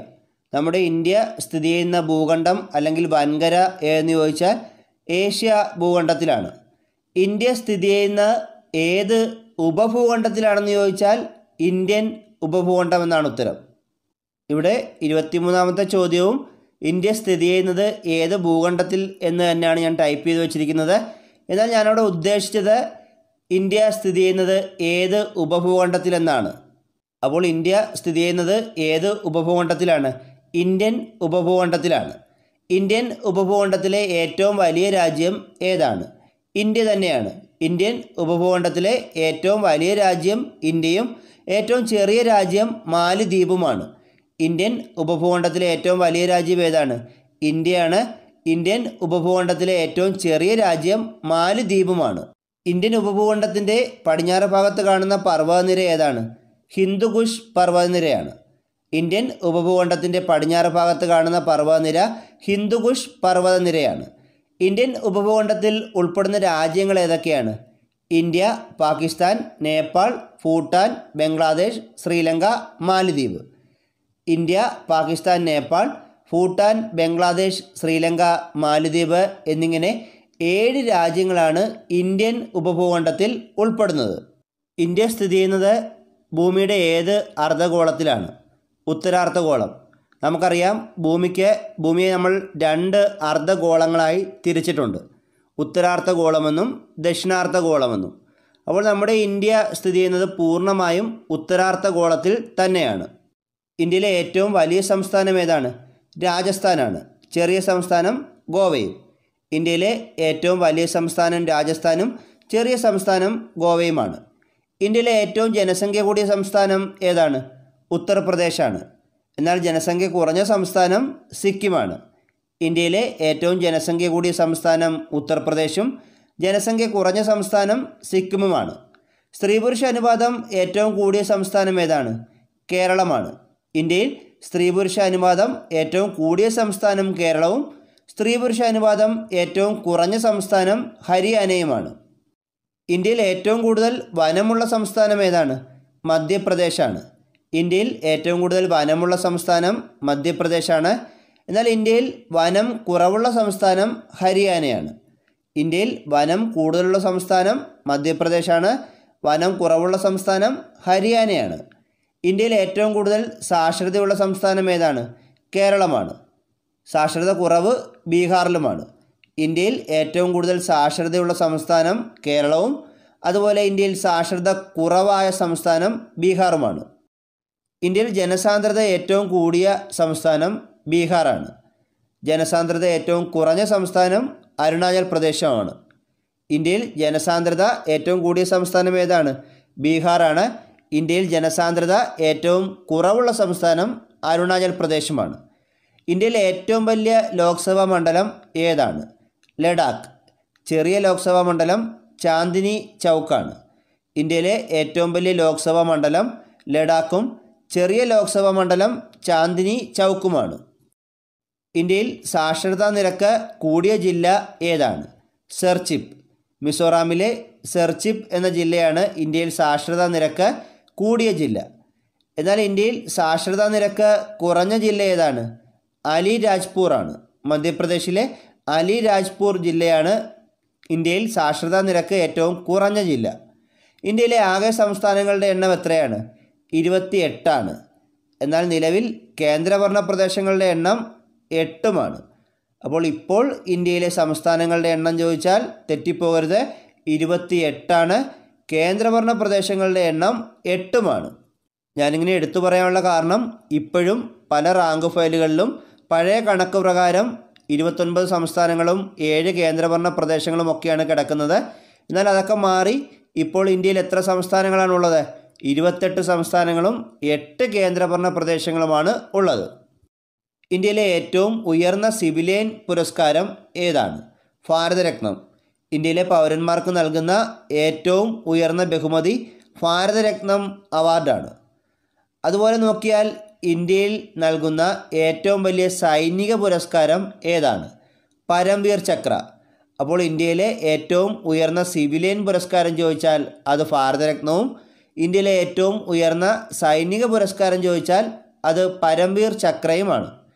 നമ്മുടെ ഇന്ത്യ സ്ഥിതി ചെയ്യുന്ന ഭൂഖണ്ഡം അല്ലെങ്കിൽ വൻകര ഏതെന്ന് ചോദിച്ചാൽ ഏഷ്യ ഭൂഖണ്ഡത്തിലാണ് ഇന്ത്യ സ്ഥിതി ചെയ്യുന്ന ഏത് ഉപഭൂഖണ്ഡത്തിലാണെന്ന് ചോദിച്ചാൽ ഇന്ത്യൻ ഉപഭൂഖണ്ഡം എന്നാണ് ഉത്തരം ഇവിടെ ഇരുപത്തിമൂന്നാമത്തെ ചോദ്യവും ഇന്ത്യ സ്ഥിതി ചെയ്യുന്നത് ഏത് ഭൂഖണ്ഡത്തിൽ എന്ന് തന്നെയാണ് ഞാൻ ടൈപ്പ് ചെയ്ത് വെച്ചിരിക്കുന്നത് എന്നാൽ ഞാനവിടെ ഉദ്ദേശിച്ചത് ഇന്ത്യ സ്ഥിതി ചെയ്യുന്നത് ഏത് ഉപഭൂഖണ്ഡത്തിലെന്നാണ് അപ്പോൾ ഇന്ത്യ സ്ഥിതി ചെയ്യുന്നത് ഏത് ഉപഭൂഖണ്ഡത്തിലാണ് ഇന്ത്യൻ ഉപഭൂഖണ്ഡത്തിലാണ് ഇന്ത്യൻ ഉപഭൂഖണ്ഡത്തിലെ ഏറ്റവും വലിയ രാജ്യം ഏതാണ് ഇന്ത്യ തന്നെയാണ് ഇന്ത്യൻ ഉപഭൂഖണ്ഡത്തിലെ ഏറ്റവും വലിയ രാജ്യം ഇന്ത്യയും ഏറ്റവും ചെറിയ രാജ്യം മാലിദ്വീപുമാണ് ഇന്ത്യൻ ഉപഭൂഖണ്ഡത്തിലെ ഏറ്റവും വലിയ രാജ്യം ഏതാണ് ഇന്ത്യയാണ് ഇന്ത്യൻ ഉപഭൂഖണ്ഡത്തിലെ ഏറ്റവും ചെറിയ രാജ്യം മാലിദ്വീപുമാണ് ഇന്ത്യൻ ഉപഭൂഖണ്ഡത്തിൻ്റെ പടിഞ്ഞാറ് ഭാഗത്ത് കാണുന്ന പർവ്വതനിര ഏതാണ് ഹിന്ദുകുഷ് പർവ്വതനിരയാണ് ഇന്ത്യൻ ഉപഭൂഖണ്ഡത്തിൻ്റെ പടിഞ്ഞാറ് ഭാഗത്ത് കാണുന്ന പർവ്വതനിര ഹിന്ദുകുഷ് പർവ്വതനിരയാണ് ഇന്ത്യൻ ഉപഭൂഖണ്ഡത്തിൽ ഉൾപ്പെടുന്ന രാജ്യങ്ങൾ ഏതൊക്കെയാണ് ഇന്ത്യ പാകിസ്ഥാൻ നേപ്പാൾ ഭൂട്ടാൻ ബംഗ്ലാദേശ് ശ്രീലങ്ക മാലിദ്വീപ് ഇന്ത്യ പാകിസ്ഥാൻ നേപ്പാൾ ഭൂട്ടാൻ ബംഗ്ലാദേശ് ശ്രീലങ്ക മാലിദ്വീപ് എന്നിങ്ങനെ ഏഴ് രാജ്യങ്ങളാണ് ഇന്ത്യൻ ഉപഭൂഖണ്ഡത്തിൽ ഉൾപ്പെടുന്നത് ഇന്ത്യ സ്ഥിതി ചെയ്യുന്നത് ഭൂമിയുടെ ഏത് അർദ്ധഗോളത്തിലാണ് ഉത്തരാർദ്ധഗോളം നമുക്കറിയാം ഭൂമിക്ക് ഭൂമിയെ നമ്മൾ രണ്ട് അർദ്ധഗോളങ്ങളായി തിരിച്ചിട്ടുണ്ട് ഉത്തരാർദ്ധഗോളമെന്നും ദക്ഷിണാർദ്ധഗോളമെന്നും അപ്പോൾ നമ്മുടെ ഇന്ത്യ സ്ഥിതി ചെയ്യുന്നത് പൂർണ്ണമായും ഉത്തരാർദ്ധഗോളത്തിൽ തന്നെയാണ് ഇന്ത്യയിലെ ഏറ്റവും വലിയ സംസ്ഥാനം ഏതാണ് രാജസ്ഥാനാണ് ചെറിയ സംസ്ഥാനം ഗോവയും ഇന്ത്യയിലെ ഏറ്റവും വലിയ സംസ്ഥാനം രാജസ്ഥാനും ചെറിയ സംസ്ഥാനം ഗോവയുമാണ് ഇന്ത്യയിലെ ഏറ്റവും ജനസംഖ്യ കൂടിയ സംസ്ഥാനം ഏതാണ് ഉത്തർപ്രദേശാണ് എന്നാൽ ജനസംഖ്യ കുറഞ്ഞ സംസ്ഥാനം സിക്കിമാണ് ഇന്ത്യയിലെ ഏറ്റവും ജനസംഖ്യ കൂടിയ സംസ്ഥാനം ഉത്തർപ്രദേശും ജനസംഖ്യ കുറഞ്ഞ സംസ്ഥാനം സിക്കിമുമാണ് സ്ത്രീ പുരുഷ അനുപാതം ഏറ്റവും കൂടിയ സംസ്ഥാനം ഏതാണ് കേരളമാണ് ഇന്ത്യയിൽ സ്ത്രീ പുരുഷ അനുപാതം ഏറ്റവും കൂടിയ സംസ്ഥാനം കേരളവും സ്ത്രീ പുരുഷ അനുപാതം ഏറ്റവും കുറഞ്ഞ സംസ്ഥാനം ഹരിയാനയുമാണ് ഇന്ത്യയിൽ ഏറ്റവും കൂടുതൽ വനമുള്ള സംസ്ഥാനം ഏതാണ് മധ്യപ്രദേശാണ് ഇന്ത്യയിൽ ഏറ്റവും കൂടുതൽ വനമുള്ള സംസ്ഥാനം മധ്യപ്രദേശാണ് എന്നാൽ ഇന്ത്യയിൽ വനം കുറവുള്ള സംസ്ഥാനം ഹരിയാനയാണ് ഇന്ത്യയിൽ വനം കൂടുതലുള്ള സംസ്ഥാനം മധ്യപ്രദേശാണ് വനം കുറവുള്ള സംസ്ഥാനം ഹരിയാനയാണ് ഇന്ത്യയിൽ ഏറ്റവും കൂടുതൽ സാക്ഷരതയുള്ള സംസ്ഥാനം ഏതാണ് കേരളമാണ് സാക്ഷരത കുറവ് ബീഹാറിലുമാണ് ഇന്ത്യയിൽ ഏറ്റവും കൂടുതൽ സാക്ഷരതയുള്ള സംസ്ഥാനം കേരളവും അതുപോലെ ഇന്ത്യയിൽ സാക്ഷരത കുറവായ സംസ്ഥാനം ബീഹാറുമാണ് ഇന്ത്യയിൽ ജനസാന്ദ്രത ഏറ്റവും കൂടിയ സംസ്ഥാനം ബീഹാറാണ് ജനസാന്ദ്രത ഏറ്റവും കുറഞ്ഞ സംസ്ഥാനം അരുണാചൽ പ്രദേശമാണ് ഇന്ത്യയിൽ ജനസാന്ദ്രത ഏറ്റവും കൂടിയ സംസ്ഥാനം ഏതാണ് ബീഹാറാണ് ഇന്ത്യയിൽ ജനസാന്ദ്രത ഏറ്റവും കുറവുള്ള സംസ്ഥാനം അരുണാചൽ പ്രദേശുമാണ് ഇന്ത്യയിലെ ഏറ്റവും വലിയ ലോക്സഭാ മണ്ഡലം ഏതാണ് ലഡാക്ക് ചെറിയ ലോക്സഭാ മണ്ഡലം ചാന്ദിനി ചൗക്കാണ് ഇന്ത്യയിലെ ഏറ്റവും വലിയ ലോക്സഭാ മണ്ഡലം ലഡാക്കും ചെറിയ ലോക്സഭാ മണ്ഡലം ചാന്ദിനി ചൗക്കുമാണ് ഇന്ത്യയിൽ സാക്ഷരതാ നിരക്ക് കൂടിയ ജില്ല ഏതാണ് സെർച്ചിപ്പ് മിസോറാമിലെ സെർച്ചിപ്പ് എന്ന ജില്ലയാണ് ഇന്ത്യയിൽ സാക്ഷരതാ നിരക്ക് കൂടിയ ജില്ല എന്നാൽ ഇന്ത്യയിൽ സാക്ഷരതാ നിരക്ക് കുറഞ്ഞ ജില്ല ഏതാണ് അലി രാജ്പൂർ ആണ് മധ്യപ്രദേശിലെ അലി രാജ്പൂർ ജില്ലയാണ് ഇന്ത്യയിൽ സാക്ഷരതാ നിരക്ക് ഏറ്റവും കുറഞ്ഞ ജില്ല ഇന്ത്യയിലെ ആകെ സംസ്ഥാനങ്ങളുടെ എണ്ണം എത്രയാണ് ഇരുപത്തി എട്ടാണ് എന്നാൽ നിലവിൽ കേന്ദ്രഭരണ പ്രദേശങ്ങളുടെ എണ്ണം എട്ടുമാണ് അപ്പോൾ ഇപ്പോൾ ഇന്ത്യയിലെ സംസ്ഥാനങ്ങളുടെ എണ്ണം ചോദിച്ചാൽ തെറ്റിപ്പോകരുത് ഇരുപത്തി എട്ടാണ് കേന്ദ്രഭരണ പ്രദേശങ്ങളുടെ എണ്ണം എട്ടുമാണ് ഞാനിങ്ങനെ എടുത്തു പറയാനുള്ള കാരണം ഇപ്പോഴും പല റാങ്ക് ഫയലുകളിലും പഴയ കണക്ക് പ്രകാരം ഇരുപത്തൊൻപത് സംസ്ഥാനങ്ങളും ഏഴ് കേന്ദ്രഭരണ പ്രദേശങ്ങളും ഒക്കെയാണ് കിടക്കുന്നത് എന്നാൽ അതൊക്കെ മാറി ഇപ്പോൾ ഇന്ത്യയിൽ എത്ര സംസ്ഥാനങ്ങളാണുള്ളത് ഇരുപത്തെട്ട് സംസ്ഥാനങ്ങളും എട്ട് കേന്ദ്രഭരണ പ്രദേശങ്ങളുമാണ് ഉള്ളത് ഇന്ത്യയിലെ ഏറ്റവും ഉയർന്ന സിവിലിയൻ പുരസ്കാരം ഏതാണ് ഭാരതരത്നം ഇന്ത്യയിലെ പൗരന്മാർക്ക് നൽകുന്ന ഏറ്റവും ഉയർന്ന ബഹുമതി ഭാരതരത്നം അവാർഡാണ് അതുപോലെ നോക്കിയാൽ ഇന്ത്യയിൽ നൽകുന്ന ഏറ്റവും വലിയ സൈനിക പുരസ്കാരം ഏതാണ് പരംവീർ ചക്ര അപ്പോൾ ഇന്ത്യയിലെ ഏറ്റവും ഉയർന്ന സിവിലിയൻ പുരസ്കാരം ചോദിച്ചാൽ അത് ഭാരതരത്നവും ഇന്ത്യയിലെ ഏറ്റവും ഉയർന്ന സൈനിക പുരസ്കാരം ചോദിച്ചാൽ അത് പരംവീർ ചക്രയുമാണ്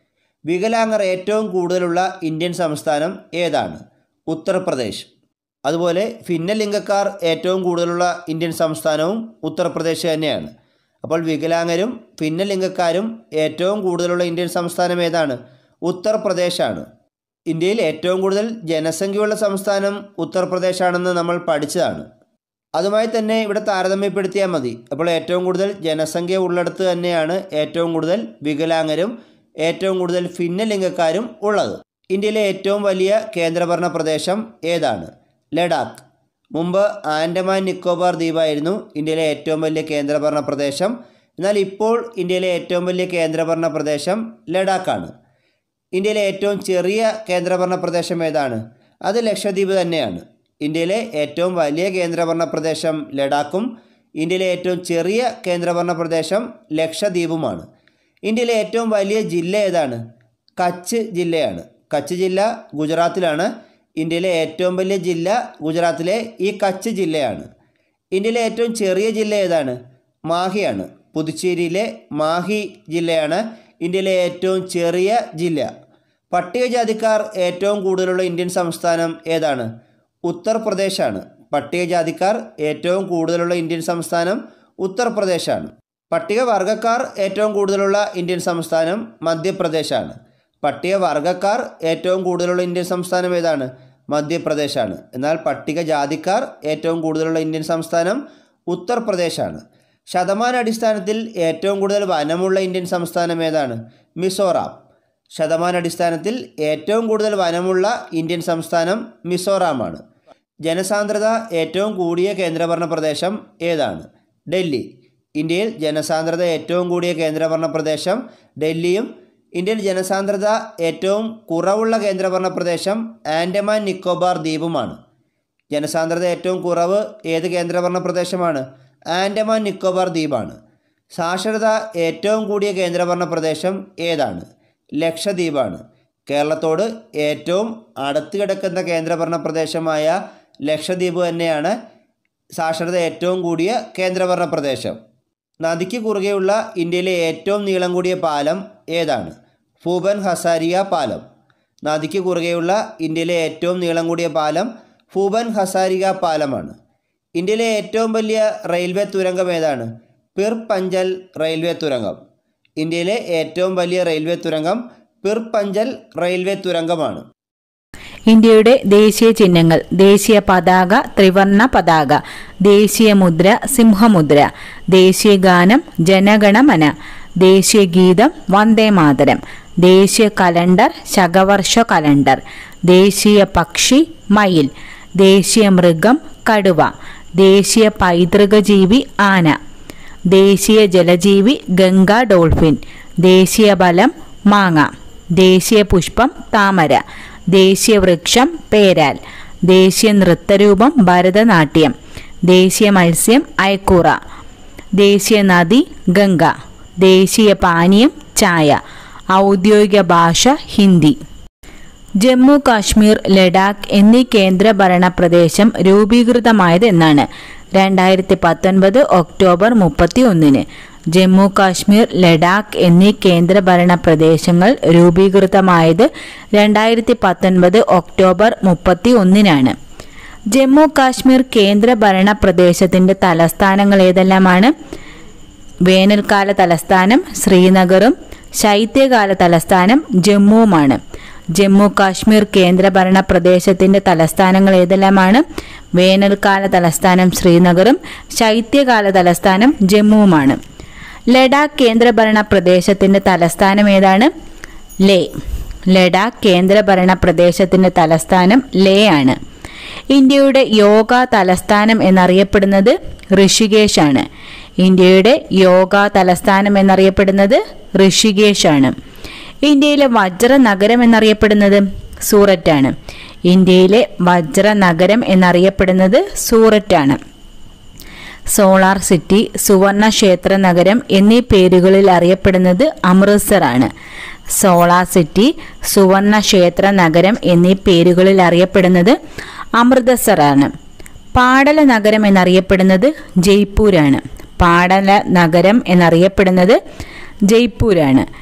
വികലാംഗർ ഏറ്റവും കൂടുതലുള്ള ഇന്ത്യൻ സംസ്ഥാനം ഏതാണ് ഉത്തർപ്രദേശ് അതുപോലെ ഭിന്നലിംഗക്കാർ ഏറ്റവും കൂടുതലുള്ള ഇന്ത്യൻ സംസ്ഥാനവും ഉത്തർപ്രദേശ് തന്നെയാണ് അപ്പോൾ വികലാംഗരും ഭിന്നലിംഗക്കാരും ഏറ്റവും കൂടുതലുള്ള ഇന്ത്യൻ സംസ്ഥാനം ഏതാണ് ഉത്തർപ്രദേശാണ് ഇന്ത്യയിൽ ഏറ്റവും കൂടുതൽ ജനസംഖ്യയുള്ള സംസ്ഥാനം ഉത്തർപ്രദേശാണെന്ന് നമ്മൾ പഠിച്ചതാണ് അതുമായി തന്നെ ഇവിടെ താരതമ്യപ്പെടുത്തിയാൽ മതി അപ്പോൾ ഏറ്റവും കൂടുതൽ ജനസംഖ്യ ഉള്ളിടത്ത് തന്നെയാണ് ഏറ്റവും കൂടുതൽ വികലാംഗരും ഏറ്റവും കൂടുതൽ ഭിന്നലിംഗക്കാരും ഉള്ളത് ഇന്ത്യയിലെ ഏറ്റവും വലിയ കേന്ദ്രഭരണ പ്രദേശം ഏതാണ് ലഡാക്ക് മുമ്പ് ആൻഡമാൻ നിക്കോബാർ ദ്വീപായിരുന്നു ഇന്ത്യയിലെ ഏറ്റവും വലിയ കേന്ദ്രഭരണ പ്രദേശം എന്നാൽ ഇപ്പോൾ ഇന്ത്യയിലെ ഏറ്റവും വലിയ കേന്ദ്രഭരണ പ്രദേശം ലഡാക്കാണ് ഇന്ത്യയിലെ ഏറ്റവും ചെറിയ കേന്ദ്രഭരണ പ്രദേശം ഏതാണ് അത് ലക്ഷദ്വീപ് തന്നെയാണ് ഇന്ത്യയിലെ ഏറ്റവും വലിയ കേന്ദ്രഭരണ പ്രദേശം ലഡാക്കും ഇന്ത്യയിലെ ഏറ്റവും ചെറിയ കേന്ദ്രഭരണ പ്രദേശം ലക്ഷദ്വീപുമാണ് ഇന്ത്യയിലെ ഏറ്റവും വലിയ ജില്ല ഏതാണ് കച്ച് ജില്ലയാണ് കച്ച് ജില്ല ഗുജറാത്തിലാണ് ഇന്ത്യയിലെ ഏറ്റവും വലിയ ജില്ല ഗുജറാത്തിലെ ഈ കച്ച് ജില്ലയാണ് ഇന്ത്യയിലെ ഏറ്റവും ചെറിയ ജില്ല ഏതാണ് മാഹിയാണ് പുതുച്ചേരിയിലെ മാഹി ജില്ലയാണ് ഇന്ത്യയിലെ ഏറ്റവും ചെറിയ ജില്ല പട്ടികജാതിക്കാർ ഏറ്റവും കൂടുതലുള്ള ഇന്ത്യൻ സംസ്ഥാനം ഏതാണ് ഉത്തർപ്രദേശാണ് പട്ടികജാതിക്കാർ ഏറ്റവും കൂടുതലുള്ള ഇന്ത്യൻ സംസ്ഥാനം ഉത്തർപ്രദേശാണ് പട്ടികവർഗക്കാർ ഏറ്റവും കൂടുതലുള്ള ഇന്ത്യൻ സംസ്ഥാനം മധ്യപ്രദേശാണ് പട്ടികവർഗക്കാർ ഏറ്റവും കൂടുതലുള്ള ഇന്ത്യൻ സംസ്ഥാനം ഏതാണ് മധ്യപ്രദേശാണ് എന്നാൽ പട്ടികജാതിക്കാർ ഏറ്റവും കൂടുതലുള്ള ഇന്ത്യൻ സംസ്ഥാനം ഉത്തർപ്രദേശാണ് ശതമാന അടിസ്ഥാനത്തിൽ ഏറ്റവും കൂടുതൽ വനമുള്ള ഇന്ത്യൻ സംസ്ഥാനം ഏതാണ് മിസോറാം ശതമാന അടിസ്ഥാനത്തിൽ ഏറ്റവും കൂടുതൽ വനമുള്ള ഇന്ത്യൻ സംസ്ഥാനം മിസോറാമാണ് ജനസാന്ദ്രത ഏറ്റവും കൂടിയ കേന്ദ്രഭരണ പ്രദേശം ഏതാണ് ഡൽഹി ഇന്ത്യയിൽ ജനസാന്ദ്രത ഏറ്റവും കൂടിയ കേന്ദ്രഭരണ പ്രദേശം ഡൽഹിയും ഇന്ത്യയിൽ ജനസാന്ദ്രത ഏറ്റവും കുറവുള്ള കേന്ദ്രഭരണ പ്രദേശം ആൻഡമാൻ നിക്കോബാർ ദ്വീപുമാണ് ജനസാന്ദ്രത ഏറ്റവും കുറവ് ഏത് കേന്ദ്രഭരണ പ്രദേശമാണ് ആൻഡമാൻ നിക്കോബാർ ദ്വീപാണ് സാക്ഷരത ഏറ്റവും കൂടിയ കേന്ദ്രഭരണ പ്രദേശം ഏതാണ് ലക്ഷദ്വീപാണ് കേരളത്തോട് ഏറ്റവും അടുത്ത് കിടക്കുന്ന കേന്ദ്രഭരണ പ്രദേശമായ ലക്ഷദ്വീപ് തന്നെയാണ് സാക്ഷരത ഏറ്റവും കൂടിയ കേന്ദ്രഭരണ പ്രദേശം നദിക്ക് കുറുകെയുള്ള ഇന്ത്യയിലെ ഏറ്റവും നീളം കൂടിയ പാലം ഏതാണ് ഭൂപൻ ഹസാരിയ പാലം നദിക്ക് കുറുകെയുള്ള ഇന്ത്യയിലെ ഏറ്റവും നീളം കൂടിയ പാലം ഭൂപൻ ഹസാരിക പാലമാണ് ഇന്ത്യയിലെ ഏറ്റവും വലിയ റെയിൽവേ തുരങ്കം ഏതാണ് പിർ പഞ്ചൽ റെയിൽവേ തുരങ്കം ഇന്ത്യയിലെ ഏറ്റവും വലിയ റെയിൽവേ തുരങ്കം പിർ പഞ്ചൽ റെയിൽവേ തുരങ്കമാണ് ഇന്ത്യയുടെ ദേശീയ ചിഹ്നങ്ങൾ ദേശീയ പതാക ത്രിവർണ പതാക ദേശീയ മുദ്ര സിംഹമുദ്ര ദേശീയ ഗാനം ജനഗണമന ദേശീയ ഗീതം വന്ദേ മാതരം ദേശീയ കലണ്ടർ ശകവർഷ കലണ്ടർ ദേശീയ പക്ഷി മയിൽ ദേശീയ മൃഗം കടുവ ദേശീയ പൈതൃക ജീവി ആന ദേശീയ ജലജീവി ഗംഗ ഡോൾഫിൻ ദേശീയ ബലം മാങ്ങ ദേശീയ പുഷ്പം താമര ദേശീയ വൃക്ഷം പേരാൽ ദേശീയ നൃത്തരൂപം ഭരതനാട്യം ദേശീയ മത്സ്യം അയക്കൂറ ദേശീയ നദി ഗംഗ ദേശീയ പാനീയം ചായ ഔദ്യോഗിക ഭാഷ ഹിന്ദി ജമ്മു കാശ്മീർ ലഡാക്ക് എന്നീ കേന്ദ്രഭരണ പ്രദേശം രൂപീകൃതമായത് എന്നാണ് രണ്ടായിരത്തി പത്തൊൻപത് ഒക്ടോബർ മുപ്പത്തി ഒന്നിന് ജമ്മു കാശ്മീർ ലഡാക്ക് എന്നീ കേന്ദ്രഭരണ പ്രദേശങ്ങൾ രൂപീകൃതമായത് രണ്ടായിരത്തി പത്തൊൻപത് ഒക്ടോബർ മുപ്പത്തി ഒന്നിനാണ് ജമ്മു കാശ്മീർ കേന്ദ്രഭരണ പ്രദേശത്തിന്റെ തലസ്ഥാനങ്ങൾ ഏതെല്ലാമാണ് വേനൽക്കാല തലസ്ഥാനം ശ്രീനഗറും ശൈത്യകാല തലസ്ഥാനം ജമ്മുവുമാണ് ജമ്മു കാശ്മീർ കേന്ദ്രഭരണ പ്രദേശത്തിന്റെ തലസ്ഥാനങ്ങൾ ഏതെല്ലാമാണ് വേനൽക്കാല തലസ്ഥാനം ശ്രീനഗറും ശൈത്യകാല തലസ്ഥാനം ജമ്മുവുമാണ് ലഡാക്ക് കേന്ദ്രഭരണ പ്രദേശത്തിന്റെ തലസ്ഥാനം ഏതാണ് ലേ ലഡാക്ക് കേന്ദ്രഭരണ പ്രദേശത്തിന്റെ തലസ്ഥാനം ലേ ആണ് ഇന്ത്യയുടെ യോഗ തലസ്ഥാനം എന്നറിയപ്പെടുന്നത് ഋഷികേശ് ആണ് ഇന്ത്യയുടെ യോഗ തലസ്ഥാനം എന്നറിയപ്പെടുന്നത് ഋഷികേശ് ആണ് ഇന്ത്യയിലെ വജ്ര നഗരം എന്നറിയപ്പെടുന്നത് സൂററ്റാണ് ഇന്ത്യയിലെ വജ്ര നഗരം എന്നറിയപ്പെടുന്നത് സൂററ്റാണ് സോളാർ സിറ്റി സുവർണ ക്ഷേത്ര നഗരം എന്നീ പേരുകളിൽ അറിയപ്പെടുന്നത് അമൃത്സർ ആണ് സോളാർ സിറ്റി സുവർണ ക്ഷേത്ര നഗരം എന്നീ പേരുകളിൽ അറിയപ്പെടുന്നത് അമൃതസർ ആണ് പാടല നഗരം എന്നറിയപ്പെടുന്നത് ജയ്പൂരാണ് പാടല നഗരം എന്നറിയപ്പെടുന്നത് ജയ്പൂരാണ്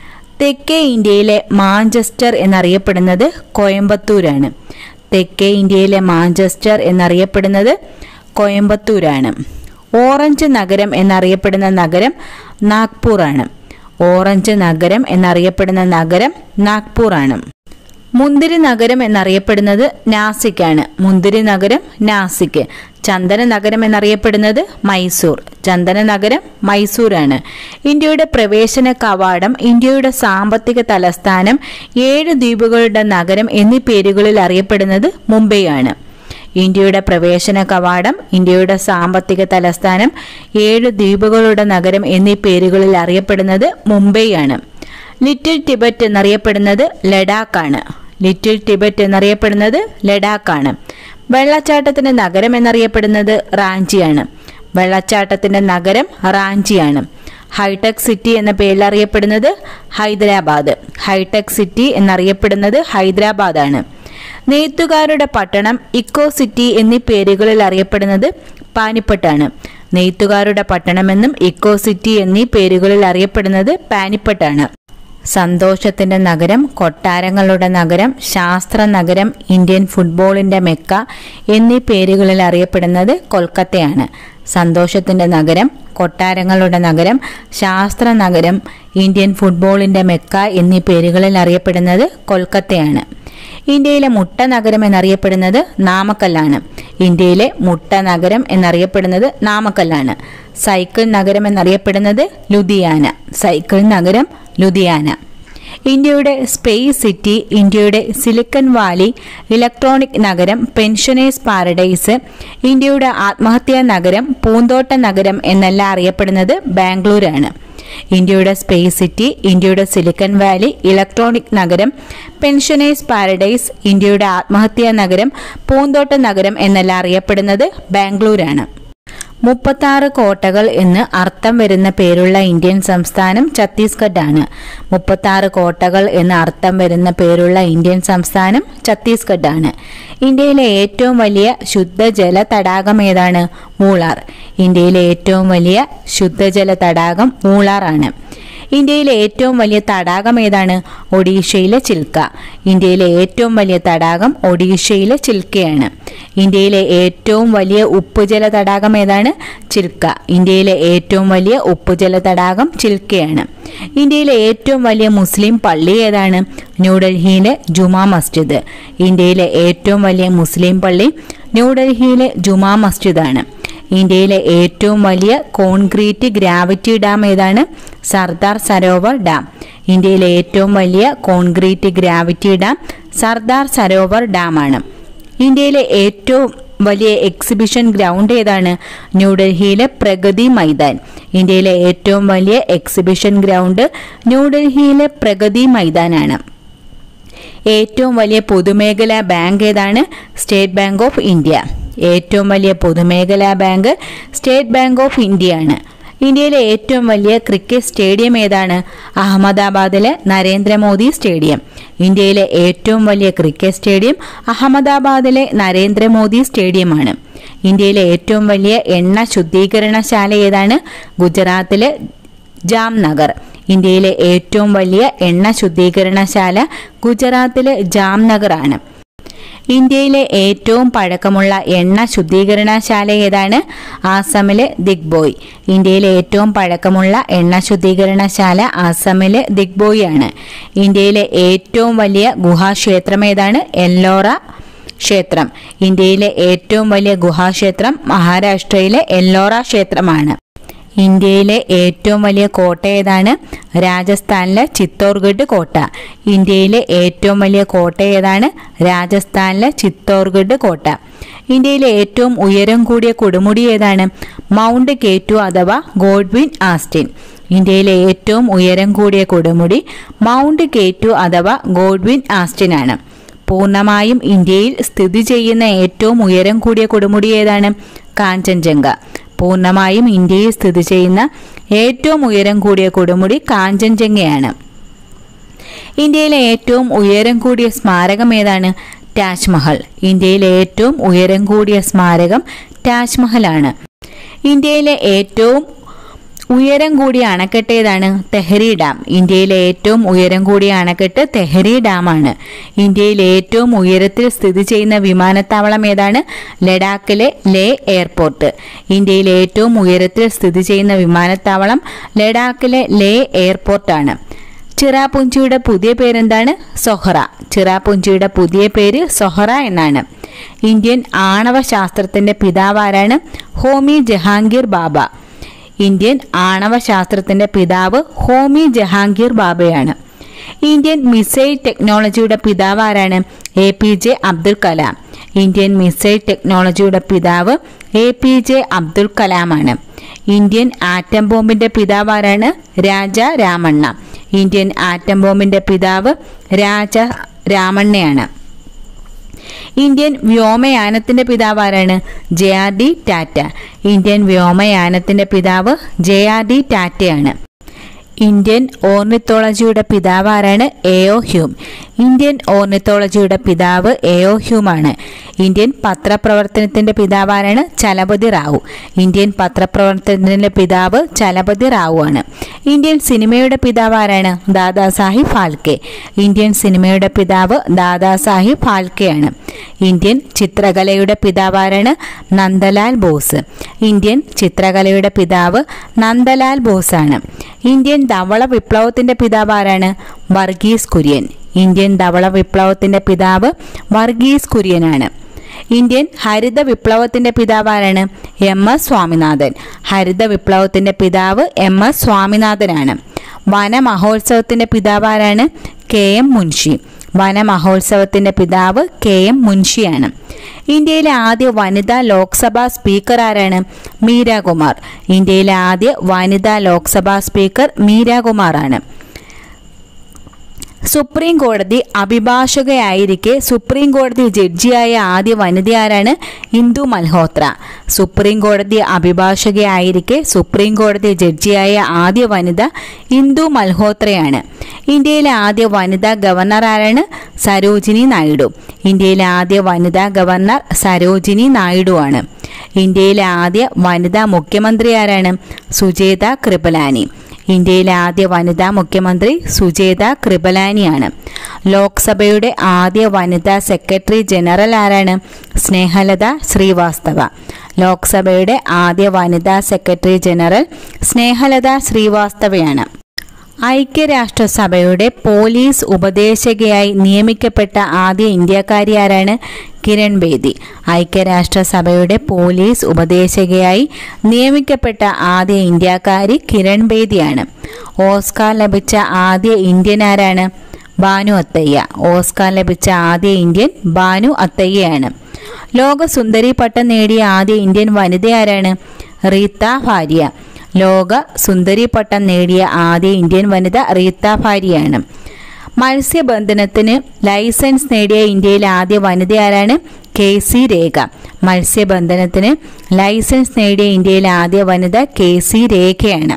തെക്കേ ഇന്ത്യയിലെ മാഞ്ചസ്റ്റർ എന്നറിയപ്പെടുന്നത് കോയമ്പത്തൂരാണ് തെക്കേ ഇന്ത്യയിലെ മാഞ്ചസ്റ്റർ എന്നറിയപ്പെടുന്നത് കോയമ്പത്തൂരാണ് ഓറഞ്ച് നഗരം എന്നറിയപ്പെടുന്ന നഗരം നാഗ്പൂറാണ് ഓറഞ്ച് നഗരം എന്നറിയപ്പെടുന്ന നഗരം നാഗ്പൂറാണ് മുന്തിരി നഗരം എന്നറിയപ്പെടുന്നത് നാസിക്കാണ് മുന്തിരി നഗരം നാസിക് ചന്ദന നഗരം എന്നറിയപ്പെടുന്നത് മൈസൂർ ചന്ദന നഗരം മൈസൂരാണ് ഇന്ത്യയുടെ പ്രവേശന കവാടം ഇന്ത്യയുടെ സാമ്പത്തിക തലസ്ഥാനം ഏഴ് ദ്വീപുകളുടെ നഗരം എന്നീ പേരുകളിൽ അറിയപ്പെടുന്നത് മുംബൈയാണ് ഇന്ത്യയുടെ പ്രവേശന കവാടം ഇന്ത്യയുടെ സാമ്പത്തിക തലസ്ഥാനം ഏഴ് ദ്വീപുകളുടെ നഗരം എന്നീ പേരുകളിൽ അറിയപ്പെടുന്നത് മുംബൈയാണ് ലിറ്റിൽ ടിബറ്റ് എന്നറിയപ്പെടുന്നത് ലഡാക്കാണ് ലിറ്റിൽ ടിബറ്റ് എന്നറിയപ്പെടുന്നത് ലഡാക്കാണ് വെള്ളച്ചാട്ടത്തിന്റെ നഗരം എന്നറിയപ്പെടുന്നത് റാഞ്ചിയാണ് വെള്ളച്ചാട്ടത്തിന്റെ നഗരം റാഞ്ചിയാണ് ഹൈടെക് സിറ്റി എന്ന പേരിൽ അറിയപ്പെടുന്നത് ഹൈദരാബാദ് ഹൈടെക് സിറ്റി എന്നറിയപ്പെടുന്നത് ഹൈദരാബാദാണ് നെയ്ത്തുകാരുടെ പട്ടണം ഇക്കോ സിറ്റി എന്നീ പേരുകളിൽ അറിയപ്പെടുന്നത് പാനിപ്പട്ടാണ് നെയ്ത്തുകാരുടെ പട്ടണമെന്നും ഇക്കോ സിറ്റി എന്നീ പേരുകളിൽ അറിയപ്പെടുന്നത് പാനിപ്പട്ടാണ് സന്തോഷത്തിന്റെ നഗരം കൊട്ടാരങ്ങളുടെ നഗരം ശാസ്ത്ര നഗരം ഇന്ത്യൻ ഫുട്ബോളിന്റെ മെക്ക എന്നീ പേരുകളിൽ അറിയപ്പെടുന്നത് കൊൽക്കത്തയാണ് സന്തോഷത്തിന്റെ നഗരം കൊട്ടാരങ്ങളുടെ നഗരം ശാസ്ത്ര നഗരം ഇന്ത്യൻ ഫുട്ബോളിന്റെ മെക്ക എന്നീ പേരുകളിൽ അറിയപ്പെടുന്നത് കൊൽക്കത്തയാണ് ഇന്ത്യയിലെ മുട്ട നഗരം എന്നറിയപ്പെടുന്നത് നാമക്കല്ലാണ് ഇന്ത്യയിലെ മുട്ട നഗരം എന്നറിയപ്പെടുന്നത് നാമക്കല്ലാണ് സൈക്കിൾ നഗരം എന്നറിയപ്പെടുന്നത് ലുധിയാന സൈക്കിൾ നഗരം ലുധിയാന ഇന്ത്യയുടെ സ്പേസ് സിറ്റി ഇന്ത്യയുടെ സിലിക്കൺ വാലി ഇലക്ട്രോണിക് നഗരം പെൻഷനേഴ്സ് പാരഡൈസ് ഇന്ത്യയുടെ ആത്മഹത്യാ നഗരം പൂന്തോട്ട നഗരം എന്നെല്ലാം അറിയപ്പെടുന്നത് ബാംഗ്ലൂരാണ് ഇന്ത്യയുടെ സ്പേസ് സിറ്റി ഇന്ത്യയുടെ സിലിക്കൺ വാലി ഇലക്ട്രോണിക് നഗരം പെൻഷനേഴ്സ് പാരഡൈസ് ഇന്ത്യയുടെ ആത്മഹത്യാ നഗരം പൂന്തോട്ട നഗരം എന്നെല്ലാം അറിയപ്പെടുന്നത് ബാംഗ്ലൂരാണ് മുപ്പത്താറ് കോട്ടകൾ എന്ന് അർത്ഥം വരുന്ന പേരുള്ള ഇന്ത്യൻ സംസ്ഥാനം ഛത്തീസ്ഗഡ് ആണ് മുപ്പത്താറ് കോട്ടകൾ എന്ന് അർത്ഥം വരുന്ന പേരുള്ള ഇന്ത്യൻ സംസ്ഥാനം ഛത്തീസ്ഗഡ് ആണ് ഇന്ത്യയിലെ ഏറ്റവും വലിയ ശുദ്ധജല തടാകം ഏതാണ് മൂളാർ ഇന്ത്യയിലെ ഏറ്റവും വലിയ ശുദ്ധജല തടാകം മൂളാർ ആണ് ഇന്ത്യയിലെ ഏറ്റവും വലിയ തടാകം ഏതാണ് ഒഡീഷയിലെ ചിൽക്ക ഇന്ത്യയിലെ ഏറ്റവും വലിയ തടാകം ഒഡീഷയിലെ ചിൽക്കയാണ് ഇന്ത്യയിലെ ഏറ്റവും വലിയ ഉപ്പുജല തടാകം ഏതാണ് ചിൽക്ക ഇന്ത്യയിലെ ഏറ്റവും വലിയ ഉപ്പുജല തടാകം ചിൽക്കയാണ് ഇന്ത്യയിലെ ഏറ്റവും വലിയ മുസ്ലിം പള്ളി ഏതാണ് ന്യൂഡൽഹിയിലെ ജുമാ മസ്ജിദ് ഇന്ത്യയിലെ ഏറ്റവും വലിയ മുസ്ലിം പള്ളി ന്യൂഡൽഹിയിലെ ജുമാ മസ്ജിദാണ് ഇന്ത്യയിലെ ഏറ്റവും വലിയ കോൺക്രീറ്റ് ഗ്രാവിറ്റി ഡാം ഏതാണ് സർദാർ സരോവർ ഡാം ഇന്ത്യയിലെ ഏറ്റവും വലിയ concrete gravity dam Sardar Sarovar ഡാമാണ് ഇന്ത്യയിലെ ഏറ്റവും വലിയ എക്സിബിഷൻ ഗ്രൗണ്ട് ഏതാണ് ന്യൂഡൽഹിയിലെ പ്രഗതി മൈതാൻ ഇന്ത്യയിലെ ഏറ്റവും വലിയ എക്സിബിഷൻ ഗ്രൗണ്ട് ന്യൂഡൽഹിയിലെ പ്രഗതി മൈതാനാണ് ഏറ്റവും വലിയ പൊതുമേഖലാ ബാങ്ക് ഏതാണ് സ്റ്റേറ്റ് ബാങ്ക് ഓഫ് ഇന്ത്യ ഏറ്റവും വലിയ പൊതുമേഖലാ ബാങ്ക് സ്റ്റേറ്റ് ബാങ്ക് ഓഫ് ഇന്ത്യയാണ് ഇന്ത്യയിലെ ഏറ്റവും വലിയ ക്രിക്കറ്റ് സ്റ്റേഡിയം ഏതാണ് അഹമ്മദാബാദിലെ നരേന്ദ്രമോദി സ്റ്റേഡിയം ഇന്ത്യയിലെ ഏറ്റവും വലിയ ക്രിക്കറ്റ് സ്റ്റേഡിയം അഹമ്മദാബാദിലെ നരേന്ദ്രമോദി സ്റ്റേഡിയമാണ് ഇന്ത്യയിലെ ഏറ്റവും വലിയ എണ്ണ ശുദ്ധീകരണശാല ഏതാണ് ഗുജറാത്തിലെ ജാംനഗർ ഇന്ത്യയിലെ ഏറ്റവും വലിയ എണ്ണ ശുദ്ധീകരണശാല ഗുജറാത്തിലെ ജാംനഗർ ആണ് ഇന്ത്യയിലെ ഏറ്റവും പഴക്കമുള്ള എണ്ണ ശുദ്ധീകരണശാല ഏതാണ് ആസാമിലെ ദിഗ്ബോയ് ഇന്ത്യയിലെ ഏറ്റവും പഴക്കമുള്ള എണ്ണ ശുദ്ധീകരണശാല ആസാമിലെ ദിഗ്ബോയ് ആണ് ഇന്ത്യയിലെ ഏറ്റവും വലിയ ഗുഹാക്ഷേത്രം ഏതാണ് എല്ലോറ ക്ഷേത്രം ഇന്ത്യയിലെ ഏറ്റവും വലിയ ഗുഹാക്ഷേത്രം മഹാരാഷ്ട്രയിലെ എല്ലോറ ക്ഷേത്രമാണ് ഇന്ത്യയിലെ ഏറ്റവും വലിയ കോട്ട ഏതാണ് രാജസ്ഥാനിലെ ചിത്തോർഗഡ് കോട്ട ഇന്ത്യയിലെ ഏറ്റവും വലിയ കോട്ട ഏതാണ് രാജസ്ഥാനിലെ ചിത്തോർഗഡ് കോട്ട ഇന്ത്യയിലെ ഏറ്റവും ഉയരം കൂടിയ കൊടുമുടി ഏതാണ് മൗണ്ട് കേറ്റു അഥവാ ഗോഡ്വിൻ ആസ്റ്റിൻ ഇന്ത്യയിലെ ഏറ്റവും ഉയരം കൂടിയ കൊടുമുടി മൗണ്ട് കേറ്റു അഥവാ ഗോഡ്വിൻ ആസ്റ്റിൻ ആണ് പൂർണ്ണമായും ഇന്ത്യയിൽ സ്ഥിതി ചെയ്യുന്ന ഏറ്റവും ഉയരം കൂടിയ കൊടുമുടി ഏതാണ് കാഞ്ചൻജംഗ പൂർണ്ണമായും ഇന്ത്യയിൽ സ്ഥിതി ചെയ്യുന്ന ഏറ്റവും ഉയരം കൂടിയ കൊടുമുടി കാഞ്ചൻജംഗയാണ് ഇന്ത്യയിലെ ഏറ്റവും ഉയരം കൂടിയ സ്മാരകം ഏതാണ് താജ്മഹൽ ഇന്ത്യയിലെ ഏറ്റവും ഉയരം കൂടിയ സ്മാരകം താജ്മഹലാണ് ഇന്ത്യയിലെ ഏറ്റവും ഉയരം കൂടിയ അണക്കെട്ട് ഏതാണ് തെഹരി ഡാം ഇന്ത്യയിലെ ഏറ്റവും ഉയരം കൂടിയ അണക്കെട്ട് തെഹരി ഡാമാണ് ഇന്ത്യയിലെ ഏറ്റവും ഉയരത്തിൽ സ്ഥിതി ചെയ്യുന്ന വിമാനത്താവളം ഏതാണ് ലഡാക്കിലെ ലേ എയർപോർട്ട് ഇന്ത്യയിലെ ഏറ്റവും ഉയരത്തിൽ സ്ഥിതി ചെയ്യുന്ന വിമാനത്താവളം ലഡാക്കിലെ ലേ എയർപോർട്ടാണ് ചിറാപുഞ്ചിയുടെ പുതിയ പേരെന്താണ് സൊഹറ ചിറാപുഞ്ചിയുടെ പുതിയ പേര് സൊഹറ എന്നാണ് ഇന്ത്യൻ ആണവ ശാസ്ത്രത്തിന്റെ പിതാവാരാണ് ഹോമി ജഹാംഗീർ ബാബ ഇന്ത്യൻ ആണവ ശാസ്ത്രത്തിന്റെ പിതാവ് ഹോമി ജഹാംഗീർ ബാബയാണ് ഇന്ത്യൻ മിസൈൽ ടെക്നോളജിയുടെ പിതാവ് ആരാണ് A P J Abdul Kalam Indian missile ടെക്നോളജിയുടെ പിതാവ് എ പി ജെ അബ്ദുൽ കലാമാണ് ഇന്ത്യൻ ആറ്റം ബോംബിന്റെ പിതാവ് ആരാണ് രാജ രാമണ്ണ ഇന്ത്യൻ ആറ്റം ബോംബിന്റെ പിതാവ് രാജ രാമണ്ണയാണ് ഇന്ത്യൻ വ്യോമയാനത്തിന്റെ പിതാവ് ആരാണ് J R D Tata Indian വ്യോമയാനത്തിന്റെ പിതാവ് ജെ ആർ ഡി ടാറ്റയാണ് ഇന്ത്യൻ ഓർണിത്തോളജിയുടെ പിതാവ് ആരാണ് എയോ ഹ്യൂം ഇന്ത്യൻ ഓർണിത്തോളജിയുടെ പിതാവ് എയോ ഹ്യൂമാണ് ഇന്ത്യൻ പത്രപ്രവർത്തനത്തിന്റെ പിതാവ് ആരാണ് ചലപതി റാവു ഇന്ത്യൻ പത്രപ്രവർത്തനത്തിന്റെ പിതാവ് ചലപതി റാവു ആണ് ഇന്ത്യൻ സിനിമയുടെ പിതാവ് ആരാണ് ദാദാ സാഹിബ് ഫാൽക്കെ ഇന്ത്യൻ സിനിമയുടെ പിതാവ് ദാദാ സാഹിബ് ഫാൽക്കെയാണ് ഇന്ത്യൻ ചിത്രകലയുടെ പിതാവ് ആരാണ് നന്ദലാൽ ബോസ് ഇന്ത്യൻ ചിത്രകലയുടെ പിതാവ് നന്ദലാൽ ബോസ് ആണ് ഇന്ത്യൻ ധവള വിപ്ലവത്തിന്റെ പിതാവ് ആരാണ് വർഗീസ് കുര്യൻ ഇന്ത്യൻ ധവള വിപ്ലവത്തിന്റെ പിതാവ് വർഗീസ് കുര്യനാണ് ഇന്ത്യൻ ഹരിത വിപ്ലവത്തിന്റെ പിതാവ് ആരാണ് എം എസ് സ്വാമിനാഥൻ ഹരിത വിപ്ലവത്തിന്റെ പിതാവ് എം എസ് സ്വാമിനാഥനാണ് വന മഹോത്സവത്തിന്റെ പിതാവ് ആരാണ് കെ എം മുൻഷി വന മഹോത്സവത്തിന്റെ പിതാവ് കെ എം മുൻഷിയാണ് ഇന്ത്യയിലെ ആദ്യ വനിതാ ലോക്സഭാ സ്പീക്കർ ആരാണ് മീരാകുമാർ ഇന്ത്യയിലെ ആദ്യ വനിതാ ലോക്സഭാ സ്പീക്കർ മീരാകുമാറാണ് സുപ്രീം കോടതി അഭിഭാഷകയായിരിക്കെ സുപ്രീം കോടതി ജഡ്ജിയായ ആദ്യ വനിത ആരാണ് ഇന്ദു മൽഹോത്ര സുപ്രീം കോടതി അഭിഭാഷകയായിരിക്കെ സുപ്രീം കോടതി ജഡ്ജിയായ ആദ്യ വനിത ഇന്ദു മൽഹോത്രയാണ് ഇന്ത്യയിലെ ആദ്യ വനിതാ ഗവർണർ ആരാണ് സരോജിനി നായിഡു ഇന്ത്യയിലെ ആദ്യ വനിതാ ഗവർണർ സരോജിനി നായിഡു ആണ് ഇന്ത്യയിലെ ആദ്യ വനിതാ മുഖ്യമന്ത്രി ആരാണ് സുജേത കൃപലാനി ഇന്ത്യയിലെ ആദ്യ വനിതാ മുഖ്യമന്ത്രി സുജേത കൃപലാനിയാണ് ലോക്സഭയുടെ ആദ്യ വനിതാ സെക്രട്ടറി ജനറൽ ആരാണ് സ്നേഹലത ശ്രീവാസ്തവ ലോക്സഭയുടെ ആദ്യ വനിതാ സെക്രട്ടറി ജനറൽ സ്നേഹലത ശ്രീവാസ്തവയാണ് ഐക്യരാഷ്ട്രസഭയുടെ പോലീസ് ഉപദേശകയായി നിയമിക്കപ്പെട്ട ആദ്യ ഇന്ത്യക്കാരി ആരാണ് കിരൺ ബേദി ഐക്യരാഷ്ട്രസഭയുടെ പോലീസ് ഉപദേശകയായി നിയമിക്കപ്പെട്ട ആദ്യ ഇന്ത്യക്കാരി കിരൺ ബേദിയാണ് ഓസ്കാർ ലഭിച്ച ആദ്യ ഇന്ത്യൻ ആരാണ് ബാനു അത്തയ്യ ഓസ്കാർ ലഭിച്ച ആദ്യ ഇന്ത്യൻ ബാനു അത്തയ്യയാണ് ലോക സുന്ദരി പട്ടം നേടിയ ആദ്യ ഇന്ത്യൻ വനിത ആരാണ് റീത്ത ഭാര്യ ലോക സുന്ദരി പട്ടം നേടിയ ആദ്യ ഇന്ത്യൻ വനിത റീത്ത ഭാര്യയാണ് മത്സ്യബന്ധനത്തിന് ലൈസൻസ് നേടിയ ഇന്ത്യയിലെ ആദ്യ വനിത ആരാണ് കെ സി രേഖ മത്സ്യബന്ധനത്തിന് ലൈസൻസ് നേടിയ ഇന്ത്യയിലെ ആദ്യ വനിത കെ സി രേഖയാണ്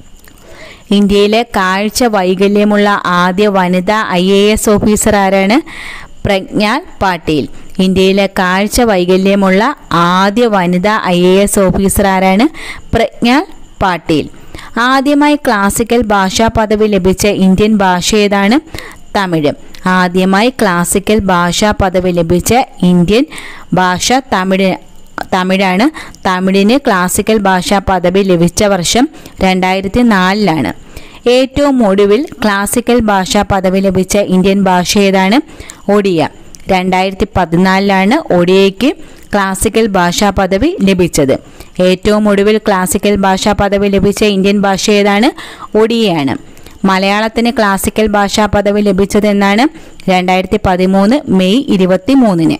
ഇന്ത്യയിലെ കാഴ്ച വൈകല്യമുള്ള ആദ്യ വനിത ഐ എ എസ് ഓഫീസർ ആരാണ് പ്രജ്ഞാൽ പാട്ടീൽ ഇന്ത്യയിലെ കാഴ്ച വൈകല്യമുള്ള ആദ്യ വനിത ഐ എ എസ് ഓഫീസർ ആരാണ് പ്രജ്ഞാൽ പാട്ടീൽ ആദ്യമായി ക്ലാസിക്കൽ ഭാഷാ പദവി ലഭിച്ച ഇന്ത്യൻ ഭാഷ ഏതാണ് തമിഴ് ആദ്യമായി ക്ലാസിക്കൽ ഭാഷാ പദവി ലഭിച്ച ഇന്ത്യൻ ഭാഷ തമിഴ് തമിഴാണ് തമിഴിന് ക്ലാസിക്കൽ ഭാഷാ പദവി ലഭിച്ച വർഷം രണ്ടായിരത്തി നാലിലാണ് ഏറ്റവും ഒടുവിൽ ക്ലാസിക്കൽ ഭാഷാ പദവി ലഭിച്ച ഇന്ത്യൻ ഭാഷ ഏതാണ് ഒഡിയ രണ്ടായിരത്തി പതിനാലിലാണ് ഒഡിയയ്ക്ക് ക്ലാസിക്കൽ ഭാഷാ പദവി ലഭിച്ചത് ഏറ്റവും ഒടുവിൽ ക്ലാസിക്കൽ ഭാഷാ പദവി ലഭിച്ച ഇന്ത്യൻ ഭാഷ ഏതാണ് ഒഡിയയാണ് മലയാളത്തിന് ക്ലാസിക്കൽ ഭാഷാ പദവി ലഭിച്ചതെന്നാണ് രണ്ടായിരത്തി പതിമൂന്ന് മെയ് ഇരുപത്തി മൂന്നിന്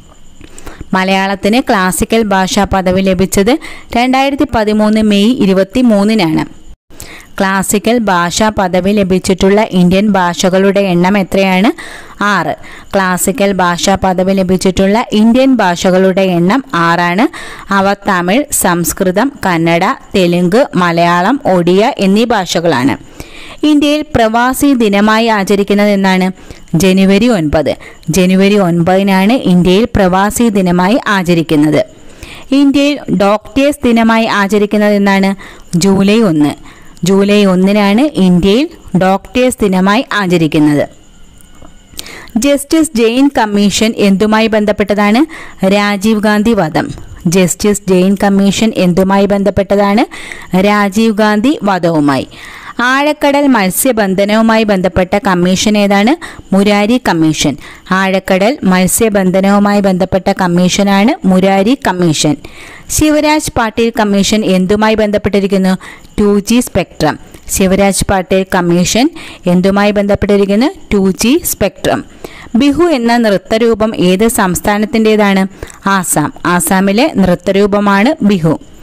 മലയാളത്തിന് ക്ലാസിക്കൽ ഭാഷാ പദവി ലഭിച്ചത് രണ്ടായിരത്തി പതിമൂന്ന് മെയ് ഇരുപത്തി മൂന്നിനാണ് ക്ലാസിക്കൽ ഭാഷാ പദവി ലഭിച്ചിട്ടുള്ള ഇന്ത്യൻ ഭാഷകളുടെ എണ്ണം എത്രയാണ് ആറ് ക്ലാസിക്കൽ ഭാഷാ പദവി ലഭിച്ചിട്ടുള്ള ഇന്ത്യൻ ഭാഷകളുടെ എണ്ണം ആറാണ് അവ തമിഴ് സംസ്കൃതം കന്നഡ തെലുങ്ക് മലയാളം ഒഡിയ എന്നീ ഭാഷകളാണ് ഇന്ത്യയിൽ പ്രവാസി ദിനമായി ആചരിക്കുന്നത് എന്നാണ് ജനുവരി ഒൻപത് ജനുവരി ഒൻപതിനാണ് ഇന്ത്യയിൽ പ്രവാസി ദിനമായി ആചരിക്കുന്നത് ഇന്ത്യയിൽ ഡോക്ടേഴ്സ് ദിനമായി ആചരിക്കുന്നത് എന്നാണ് ജൂലൈ ഒന്ന് ജൂലൈ ഒന്നിനാണ് ഇന്ത്യയിൽ ഡോക്ടേഴ്സ് ദിനമായി ആചരിക്കുന്നത് ജസ്റ്റിസ് ജെയിൻ കമ്മീഷൻ എന്തുമായി ബന്ധപ്പെട്ടതാണ് രാജീവ് ഗാന്ധി വധം ജസ്റ്റിസ് ജെയിൻ കമ്മീഷൻ എന്തുമായി ബന്ധപ്പെട്ടതാണ് രാജീവ് ഗാന്ധി വധവുമായി ആഴക്കടൽ മത്സ്യബന്ധനവുമായി ബന്ധപ്പെട്ട കമ്മീഷൻ ഏതാണ് മുരാരി കമ്മീഷൻ ആഴക്കടൽ മത്സ്യബന്ധനവുമായി ബന്ധപ്പെട്ട കമ്മീഷനാണ് മുരാരി കമ്മീഷൻ ശിവരാജ് പാട്ടീൽ കമ്മീഷൻ എന്തുമായി ബന്ധപ്പെട്ടിരിക്കുന്നു two G spectrum Shivraj Patil commission എന്തുമായി ബന്ധപ്പെട്ടിരിക്കുന്നു ടു ജി സ്പെക്ട്രം ബിഹു എന്ന നൃത്തരൂപം ഏത് സംസ്ഥാനത്തിൻ്റെതാണ് ആസാം ആസാമിലെ നൃത്തരൂപമാണ് ബിഹു